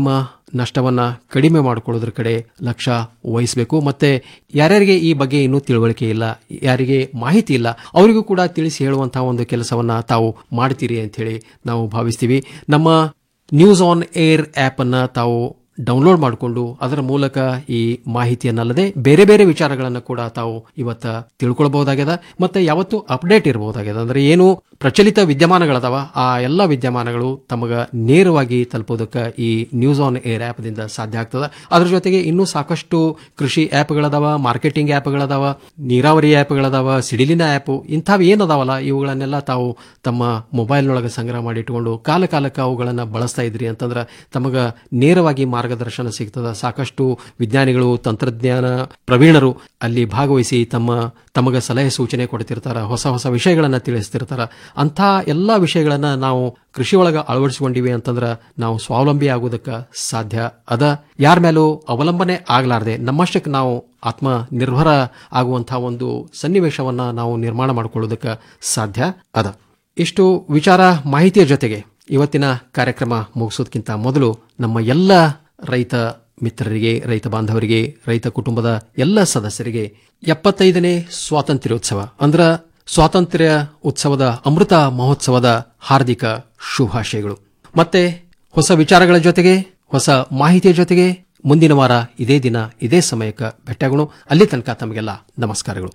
ನಷ್ಟವನ್ನ ಕಡಿಮೆ ಮಾಡಿಕೊಳ್ಳೋದ್ರ ಕಡೆ ಲಕ್ಷ್ಯ ವಹಿಸಬೇಕು ಮತ್ತೆ ಯಾರ್ಯಾರಿಗೆ ಈ ಬಗ್ಗೆ ಇನ್ನೂ ತಿಳುವಳಿಕೆ ಇಲ್ಲ ಯಾರಿಗೆ ಮಾಹಿತಿ ಇಲ್ಲ ಅವರಿಗೂ ಕೂಡ ತಿಳಿಸಿ ಹೇಳುವಂತಹ ಒಂದು ಕೆಲಸವನ್ನ ತಾವು ಮಾಡ್ತೀರಿ ಅಂತ ಹೇಳಿ ನಾವು ಭಾವಿಸ್ತೀವಿ ನಮ್ಮ ನ್ಯೂಸ್ ಆನ್ ಏರ್ ಆಪ್ ಅನ್ನ ತಾವು ಡೌನ್ಲೋಡ್ ಮಾಡಿಕೊಂಡು ಅದರ ಮೂಲಕ ಈ ಮಾಹಿತಿಯನ್ನಲ್ಲದೆ ಬೇರೆ ಬೇರೆ ವಿಚಾರಗಳನ್ನು ಕೂಡ ತಾವು ಇವತ್ತ ತಿಳ್ಕೊಳ್ಬಹುದಾಗ್ಯದ ಮತ್ತೆ ಯಾವತ್ತು ಅಪ್ಡೇಟ್ ಇರಬಹುದಾಗ್ಯದ ಅಂದ್ರೆ ಏನು ಪ್ರಚಲಿತ ವಿದ್ಯಮಾನಗಳದಾವ ಆ ಎಲ್ಲ ವಿದ್ಯಮಾನಗಳು ತಮಗ ನೇರವಾಗಿ ತಲುಪೋದಕ್ಕೆ ಈ ನ್ಯೂಸ್ ಆನ್ ಏರ್ ಆಪ್ ದಿಂದ ಸಾಧ್ಯ ಆಗ್ತದ ಅದ್ರ ಜೊತೆಗೆ ಇನ್ನೂ ಸಾಕಷ್ಟು ಕೃಷಿ ಆ್ಯಪ್ಗಳದಾವ ಮಾರ್ಕೆಟಿಂಗ್ ಆ್ಯಪ್ಗಳದಾವ ನೀರಾವರಿ ಆ್ಯಪ್ಗಳದಾವ ಸಿಡಿಲಿನ ಆ್ಯಪ್ ಇಂಥವು ಏನದಾವಲ್ಲ ಇವುಗಳನ್ನೆಲ್ಲ ತಾವು ತಮ್ಮ ಮೊಬೈಲ್ನೊಳಗೆ ಸಂಗ್ರಹ ಮಾಡಿ ಇಟ್ಕೊಂಡು ಕಾಲ ಕಾಲಕ್ಕೆ ಅವುಗಳನ್ನು ಬಳಸ್ತಾ ಇದ್ರಿ ಅಂತಂದ್ರೆ ತಮಗ ನೇರವಾಗಿ ಮಾರ್ಗದರ್ಶನ ಸಿಗ್ತದ ಸಾಕಷ್ಟು ವಿಜ್ಞಾನಿಗಳು ತಂತ್ರಜ್ಞಾನ ಪ್ರವೀಣರು ಅಲ್ಲಿ ಭಾಗವಹಿಸಿ ತಮ್ಮ ತಮಗ ಸಲಹೆ ಸೂಚನೆ ಕೊಡ್ತಿರ್ತಾರ ಹೊಸ ಹೊಸ ವಿಷಯಗಳನ್ನ ತಿಳಿಸ್ತಿರ್ತಾರ ಅಂಥ ಎಲ್ಲ ವಿಷಯಗಳನ್ನ ನಾವು ಕೃಷಿ ಒಳಗ ಅಳವಡಿಸಿಕೊಂಡಿವಿ ಅಂತಂದ್ರ ನಾವು ಸ್ವಾವಲಂಬಿ ಆಗೋದಕ್ಕೆ ಸಾಧ್ಯ ಅದ ಯಾರ ಮೇಲೂ ಅವಲಂಬನೆ ಆಗ್ಲಾರ್ದೆ ನಮ್ಮಷ್ಟಕ್ಕೆ ನಾವು ಆತ್ಮ ನಿರ್ಭರ ಆಗುವಂತಹ ಒಂದು ಸನ್ನಿವೇಶವನ್ನ ನಾವು ನಿರ್ಮಾಣ ಮಾಡಿಕೊಳ್ಳೋದಕ್ಕೆ ಸಾಧ್ಯ ಅದ ಇಷ್ಟು ವಿಚಾರ ಮಾಹಿತಿಯ ಜೊತೆಗೆ ಇವತ್ತಿನ ಕಾರ್ಯಕ್ರಮ ಮುಗಿಸೋದಕ್ಕಿಂತ ಮೊದಲು ನಮ್ಮ ಎಲ್ಲ ರೈತ ಮಿತ್ರರಿಗೆ ರೈತ ಬಾಂಧವರಿಗೆ ರೈತ ಕುಟುಂಬದ ಎಲ್ಲ ಸದಸ್ಯರಿಗೆ ಎಪ್ಪತ್ತೈದನೇ ಸ್ವಾತಂತ್ರ್ಯೋತ್ಸವ ಅಂದ್ರ ಸ್ವಾತಂತ್ರ್ಯ ಉತ್ಸವದ ಅಮೃತ ಮಹೋತ್ಸವದ ಹಾರ್ದಿಕ ಶುಭಾಶಯಗಳು ಮತ್ತೆ ಹೊಸ ವಿಚಾರಗಳ ಜೊತೆಗೆ ಹೊಸ ಮಾಹಿತಿಯ ಜೊತೆಗೆ ಮುಂದಿನ ವಾರ ಇದೇ ದಿನ ಇದೇ ಸಮಯಕ್ಕೆ ಭೇಟಿಯಾಗೋಣ ಅಲ್ಲಿ ತನಕ ತಮಗೆಲ್ಲ ನಮಸ್ಕಾರಗಳು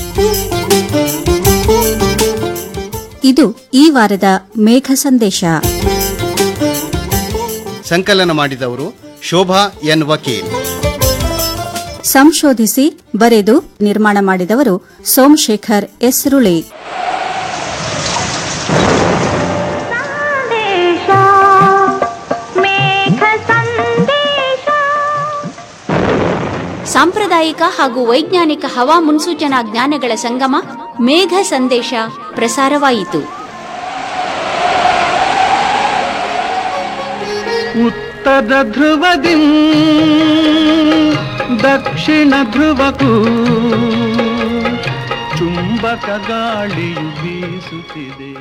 ಇದು ಈ ವಾರದ ಮೇಘ ಸಂದೇಶ ಸಂಕಲನ ಮಾಡಿದವರು ಶೋಭಾ ಎನ್ ವಕೀಲ್ ಸಂಶೋಧಿಸಿ ಬರೆದು ನಿರ್ಮಾಣ ಮಾಡಿದವರು ಸೋಮಶೇಖರ್ ಎಸ್ ರುಳಿ ಸಾಂಪ್ರದಾಯಿಕ ಹಾಗೂ ವೈಜ್ಞಾನಿಕ ಹವಾ ಮುನ್ಸೂಚನಾ ಜ್ಞಾನಗಳ ಸಂಗಮ ಮೇಘ ಸಂದೇಶ ಪ್ರಸಾರವಾಯಿತು ಉತ್ತರ ಧ್ರುವದಿ ದಕ್ಷಿಣ ಧ್ರುವಕ್ಕೂ ಚುಂಬಕ ಗಾಳಿಯು ಬೀಸುತ್ತಿದೆ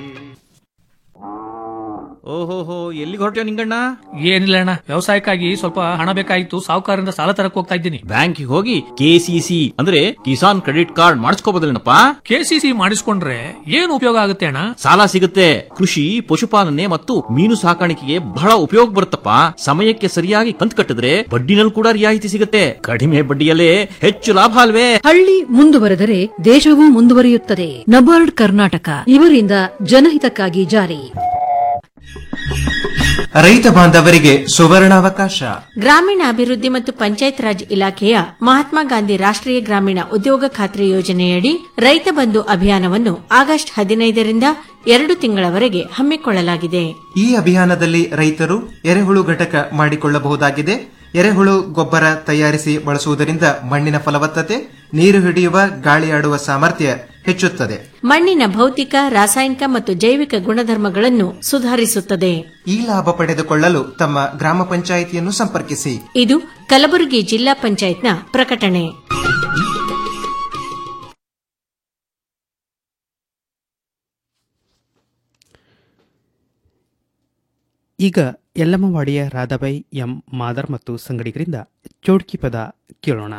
ಓಹೋಹೋ ಎಲ್ಲಿಗೆ ಹೊರಟ್ಯೋ ನಿಂಗಣ್ಣ ಏನಿಲ್ಲ ಅಣ್ಣ ವ್ಯವಸಾಯಕ್ಕಾಗಿ ಸ್ವಲ್ಪ ಹಣ ಬೇಕಾಗಿತ್ತು ಸಾಹುಕಾರರಿಂದ ಸಾಲ ತರಕ್ ಹೋಗ್ತಾ ಇದ್ದೀನಿ ಬ್ಯಾಂಕಿಗೆ ಹೋಗಿ ಕೆಸಿಸಿ ಅಂದ್ರೆ ಕಿಸಾನ್ ಕ್ರೆಡಿಟ್ ಕಾರ್ಡ್ ಮಾಡಿಸ್ಕೋಬೋದಲ್ಲೇನಪ್ಪ ಕೆಸಿಸಿ ಮಾಡಿಸ್ಕೊಂಡ್ರೆ ಏನು ಉಪಯೋಗ ಆಗುತ್ತೆ ಅಣ್ಣ ಸಾಲ ಸಿಗುತ್ತೆ ಕೃಷಿ ಪಶುಪಾಲನೆ ಮತ್ತು ಮೀನು ಸಾಕಾಣಿಕೆಗೆ ಬಹಳ ಉಪಯೋಗ ಬರುತ್ತಪ್ಪ ಸಮಯಕ್ಕೆ ಸರಿಯಾಗಿ ಕಂತು ಕಟ್ಟಿದ್ರೆ ಬಡ್ಡಿನಲ್ಲಿ ಕೂಡ ರಿಯಾಯಿತಿ ಸಿಗುತ್ತೆ ಕಡಿಮೆ ಬಡ್ಡಿಯಲ್ಲೇ ಹೆಚ್ಚು ಲಾಭ ಅಲ್ವೇ ಹಳ್ಳಿ ಮುಂದುವರೆದರೆ ದೇಶವೂ ಮುಂದುವರಿಯುತ್ತದೆ ನಬಾರ್ಡ್ ಕರ್ನಾಟಕ ಇವರಿಂದ ಜನಹಿತಕ್ಕಾಗಿ ಜಾರಿ ರೈತ ಬಾಂಧವರಿಗೆ ಸುವರ್ಣಾವಕಾಶ ಗ್ರಾಮೀಣಾಭಿವೃದ್ಧಿ ಮತ್ತು ಪಂಚಾಯತ್ ರಾಜ್ ಇಲಾಖೆಯ ಮಹಾತ್ಮ ಗಾಂಧಿ ರಾಷ್ಟ್ರೀಯ ಗ್ರಾಮೀಣ ಉದ್ಯೋಗ ಖಾತ್ರಿ ಯೋಜನೆಯಡಿ ರೈತ ಬಂಧು ಅಭಿಯಾನವನ್ನು ಆಗಸ್ಟ್ ಹದಿನೈದರಿಂದ ಎರಡು ತಿಂಗಳವರೆಗೆ ಹಮ್ಮಿಕೊಳ್ಳಲಾಗಿದೆ ಈ ಅಭಿಯಾನದಲ್ಲಿ ರೈತರು ಎರೆಹುಳು ಘಟಕ ಮಾಡಿಕೊಳ್ಳಬಹುದಾಗಿದೆ ಎರೆಹುಳು ಗೊಬ್ಬರ ತಯಾರಿಸಿ ಬಳಸುವುದರಿಂದ ಮಣ್ಣಿನ ಫಲವತ್ತತೆ ನೀರು ಹಿಡಿಯುವ ಗಾಳಿಯಾಡುವ ಸಾಮರ್ಥ್ಯ ಹೆಚ್ಚುತ್ತದೆ ಮಣ್ಣಿನ ಭೌತಿಕ ರಾಸಾಯನಿಕ ಮತ್ತು ಜೈವಿಕ ಗುಣಧರ್ಮಗಳನ್ನು ಸುಧಾರಿಸುತ್ತದೆ ಈ ಲಾಭ ಪಡೆದುಕೊಳ್ಳಲು ತಮ್ಮ ಗ್ರಾಮ ಪಂಚಾಯಿತಿಯನ್ನು ಸಂಪರ್ಕಿಸಿ ಇದು ಕಲಬುರಗಿ ಜಿಲ್ಲಾ ಪಂಚಾಯತ್ನ ಪ್ರಕಟಣೆ ಈಗ ಯಲ್ಲಮ್ಮವಾಡಿಯ ರಾಧಾಬೈ ಎಂ ಮಾದರ್ ಮತ್ತು ಸಂಗಡಿಗರಿಂದ ಚೌಡ್ಕಿ ಪದ ಕೇಳೋಣ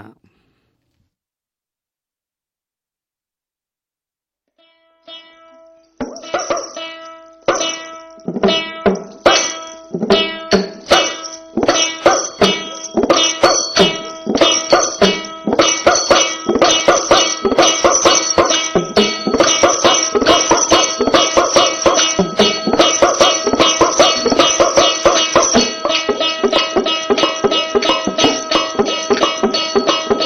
Thank you.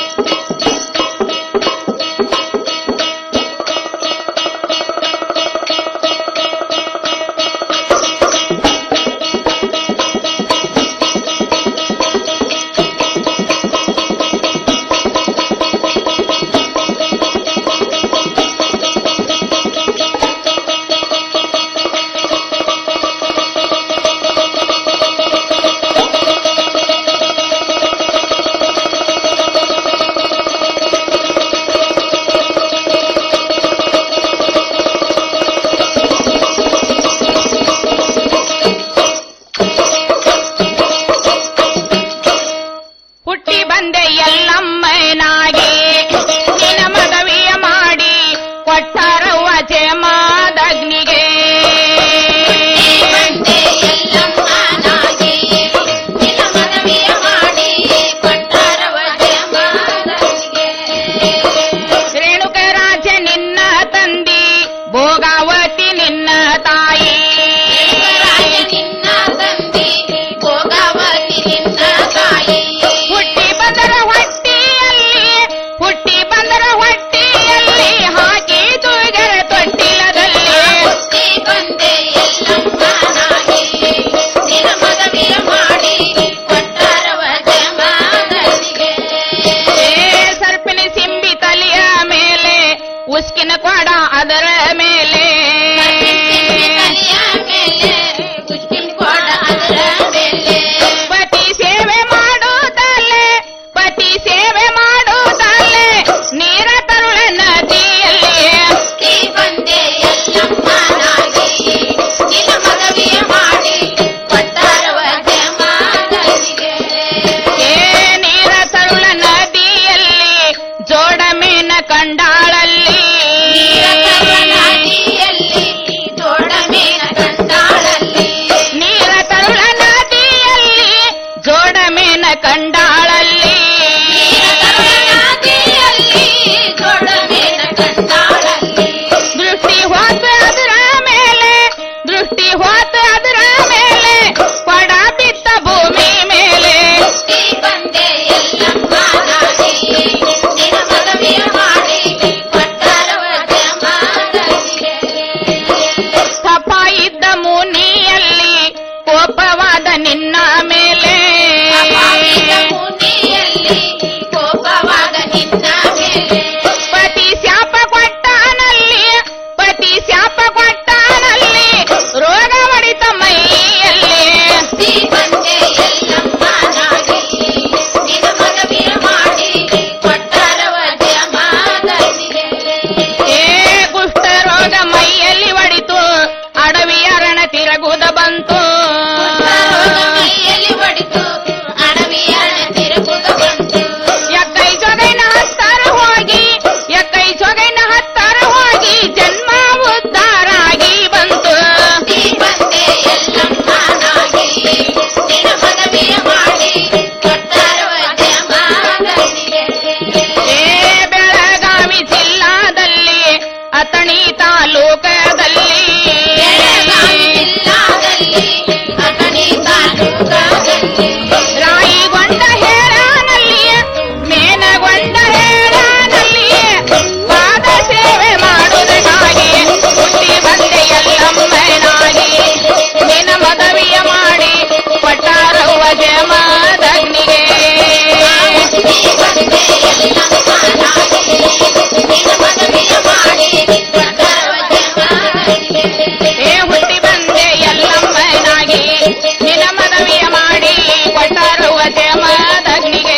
ಭೋಗಾವತಿ ನಿನ್ನ ತಾಯಿ ನಿನ್ನ ತಂದೆ ಭೋಗಾವತಿ ನಿನ್ನ ತಾಯಿ ಹುಟ್ಟಿ ಬಂದರ ಹೊಟ್ಟಿಯಲ್ಲಿ ಹುಟ್ಟಿ ಬಂದರ ಹೊಟ್ಟಿಯಲ್ಲಿ ಹಾಕಿ ತೂಗರ ತೊಟ್ಟಿಲದಲ್ಲಿ ಹುಟ್ಟಿ ಬಂದೆ ಎಲ್ಲಮ್ಮನಾಗಿ ನಿನ್ನ ಮದುವೆಯ ಮಾಡಿ ಕೊಟ್ಟಾರವ ಜಮಾನರಿಗೆ ಸರ್ಪಿನ ಸಿಂಬಿ ತಲೆಯ ಮೇಲೆ ಉಸ್ಕಿನ ಕೊಡ ಅದರ ಮೇಲೆ ಪತಿ ಸೇವೆ ಮಾಡುತ್ತಲೆ ಪತಿ ಸೇವೆ ಮಾಡುತ್ತಲೆ ನೀರ ತರುಳ ನದಿಯಲ್ಲಿ ಬಂದೆ ಎಲ್ಲಮ್ಮನಾಗಿ ನಿನ್ನ ಮದುವೆಯ ಮಾಡಿ ಕೊಟ್ಟಾರವ ಜಮಾನರಿಗೆ ಏ ನೀರ ತರುಳ ನದಿಯಲ್ಲಿ ಜೋಡ ಮೀನ ಕಂಡಾಳಲ್ಲಿ ಜೋಡ ಮೀನ ಕಂಡಾಳಲ್ಲಿ ನೀರ ತರುಳ ನದಿಯಲ್ಲಿ ಜೋಡ ಮೀನ ಕಂಡಾಳಲ್ಲಿ ಜೋಡ ಮೀನ ಕಂಡಾಳಲ್ಲಿ ದೃಷ್ಟಿ ಹೋತ ಅದರ ಮೇಲೆ ದೃಷ್ಟಿ ಹೋತ ಅದರ ಮೇಲೆ ಕೊಡ ಬಿತ್ತ ಭೂಮಿ ಮೇಲೆ ಬಂದೆ ಎಲ್ಲಮ್ಮನಾಗಿ ನಿನ್ನ ಮದುವೆಯ ಮಾಡಿ ಕೊಟ್ಟಾರವ ಜಮಾನರಿಗೆ ತಪ ಇದ್ದ ಮುನಿಯಲ್ಲಿ ಕೋಪವಾದ ನಿನ್ನ ಮೇಲೆ ಕೋಪವಾದ ನಿನ್ನ ಮೇಲೆ ಪತಿ ಶಾಪ ಕೊಟ್ಟಾನಲ್ಲಿ ಪತಿ ಶಾಪ ಕೊಟ್ಟಾನಲ್ಲಿ ರೋಗ ಹೊಡಿತ ಮೈಯಲ್ಲಿ ಬಂದೆ ಎಲ್ಲಮ್ಮನಾಗಿ ನಿನ್ನ ಮದುವೆಯ ಮಾಡಿ ಕೊಟ್ಟಾರವ ಜಮಾನರಿಗೆ ಏ ಕುಷ್ಠ ರೋಗ ಮೈಯಲ್ಲಿ ಹೊಡಿತು ಅಡವಿ ಅರಣ ತಿರಗುದ ಬಂತು ಮೈಯಲ್ಲಿ ಹೊಡಿತು ಅಡವಿ ಅರಣ ತಿರುಗುದ ಬಂತು ಎಕ್ಕೈ ಜೊಗೈನ ಹತ್ತಾರ ಹೋಗಿ ಎಕ್ಕೈ ಜೊಗೈನ ಹತ್ತಾರ ಹೋಗಿ ಜನ್ಮ ಉದ್ಧಾರ ಆಗಿ ಬಂತು ಬಂದೆ ಎಲ್ಲಮ್ಮನಾಗಿ ನಿನ್ನ ಮದುವೆಯ ಮಾಡಿ ಕೊಟ್ಟಾರವ ಜಮಾನರಿಗೆ ಏ ಬೆಳಗಾವಿ ಜಿಲ್ಲಾದಲ್ಲಿ ಅತಣಿ ತಾಲೂಕದಲ್ಲಿ ಅತಣಿ ತಾಲೂಕದಲ್ಲಿ ರಾಯಿಗೊಂಡ ಹೇಳಾನಲ್ಲಿ ಮೇನಗೊಂಡ ಹೇಳಾನಲ್ಲಿ ಪಾದ ಸೇವೆ ಮಾಡುವುದಕ್ಕಾಗಿ ಹುಟ್ಟಿ ಬಂದೆ ಎಲ್ಲಮ್ಮನಾಗಿ ನಿನ್ನ ಮದುವೆಯ ಮಾಡಿ ಪಟ್ಟಾರವ್ವ ಜಮಾದಗ್ನಿಗೆ ಏ ಹುಟ್ಟಿ ಬಂದೆ ಎಲ್ಲಮ್ಮನಾಗಿ ನಿನ್ನ ಮದುವೆಯ ಮಾಡಿ ಕೊಟ್ಟಾರವ್ವ ಜಮಾದಗ್ನಿಗೆ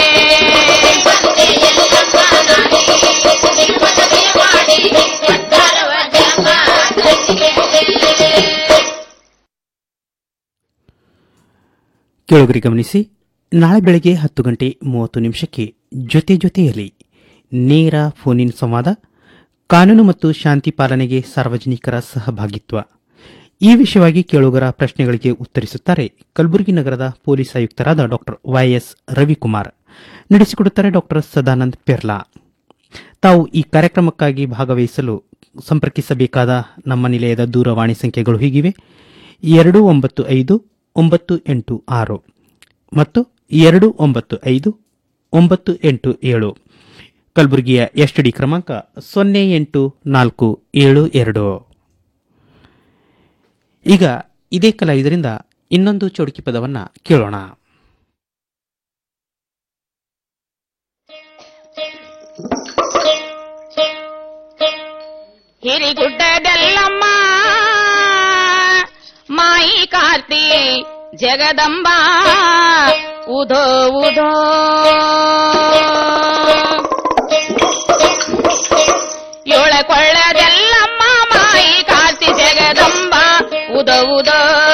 ಕೇಳುಗರಿ ಗಮನಿಸಿ ನಾಳೆ ಬೆಳಗ್ಗೆ ಹತ್ತು ಗಂಟೆ ಮೂವತ್ತು ನಿಮಿಷಕ್ಕೆ ಜೊತೆ ಜೊತೆಯಲ್ಲಿ ನೇರ ಫೋನಿನ್ ಸಂವಾದ ಕಾನೂನು ಮತ್ತು ಶಾಂತಿ ಪಾಲನೆಗೆ ಸಾರ್ವಜನಿಕರ ಸಹಭಾಗಿತ್ವ ಈ ವಿಷಯವಾಗಿ ಕೇಳುಗರ ಪ್ರಶ್ನೆಗಳಿಗೆ ಉತ್ತರಿಸುತ್ತಾರೆ ಕಲಬುರಗಿ ನಗರದ ಪೊಲೀಸ್ ಆಯುಕ್ತರಾದ ಡಾಕ್ಟರ್ ವೈಎಸ್ ರವಿಕುಮಾರ್ ನಡೆಸಿಕೊಡುತ್ತಾರೆ ಡಾಕ್ಟರ್ ಸದಾನಂದ್ ಪೆರ್ಲಾ ತಾವು ಈ ಕಾರ್ಯಕ್ರಮಕ್ಕಾಗಿ ಭಾಗವಹಿಸಲು ಸಂಪರ್ಕಿಸಬೇಕಾದ ನಮ್ಮ ನಿಲಯದ ದೂರವಾಣಿ ಸಂಖ್ಯೆಗಳು ಹೀಗಿವೆ ಎರಡು ಒಂಬತ್ತು ಐದು ಒಂಬತ್ತು ಎಂಟು ಆರು ಮತ್ತು ಎರಡು ಒಂಬತ್ತು ಐದು ಒಂಬತ್ತು ಎಂಟು ಏಳು ಕಲಬುರಗಿಯ ಎಸ್ಟಿಡಿ ಕ್ರಮಾಂಕ ಸೊನ್ನೆ ಎಂಟು ನಾಲ್ಕು ಏಳು ಎರಡು ಈಗ ಇದೇ ಕಲಾವಿದರಿಂದ ಇನ್ನೊಂದು ಚೌಡಿಕಿ ಪದವನ್ನ ಕೇಳೋಣ ಹಿರಿಗುಡ್ಡದೆಲ್ಲಮ್ಮ ಮಾಯಿ ಕಾರ್ತಿ ಜಗದಂಬ ಉದೋ ಉದೋ ಏಳ ಕೊಳ್ಳದೆಲ್ಲಮ್ಮ ಮಾಯಿ ಕಾರ್ತಿ ಜಗದಂಬ ಉದೋ ಉದೋ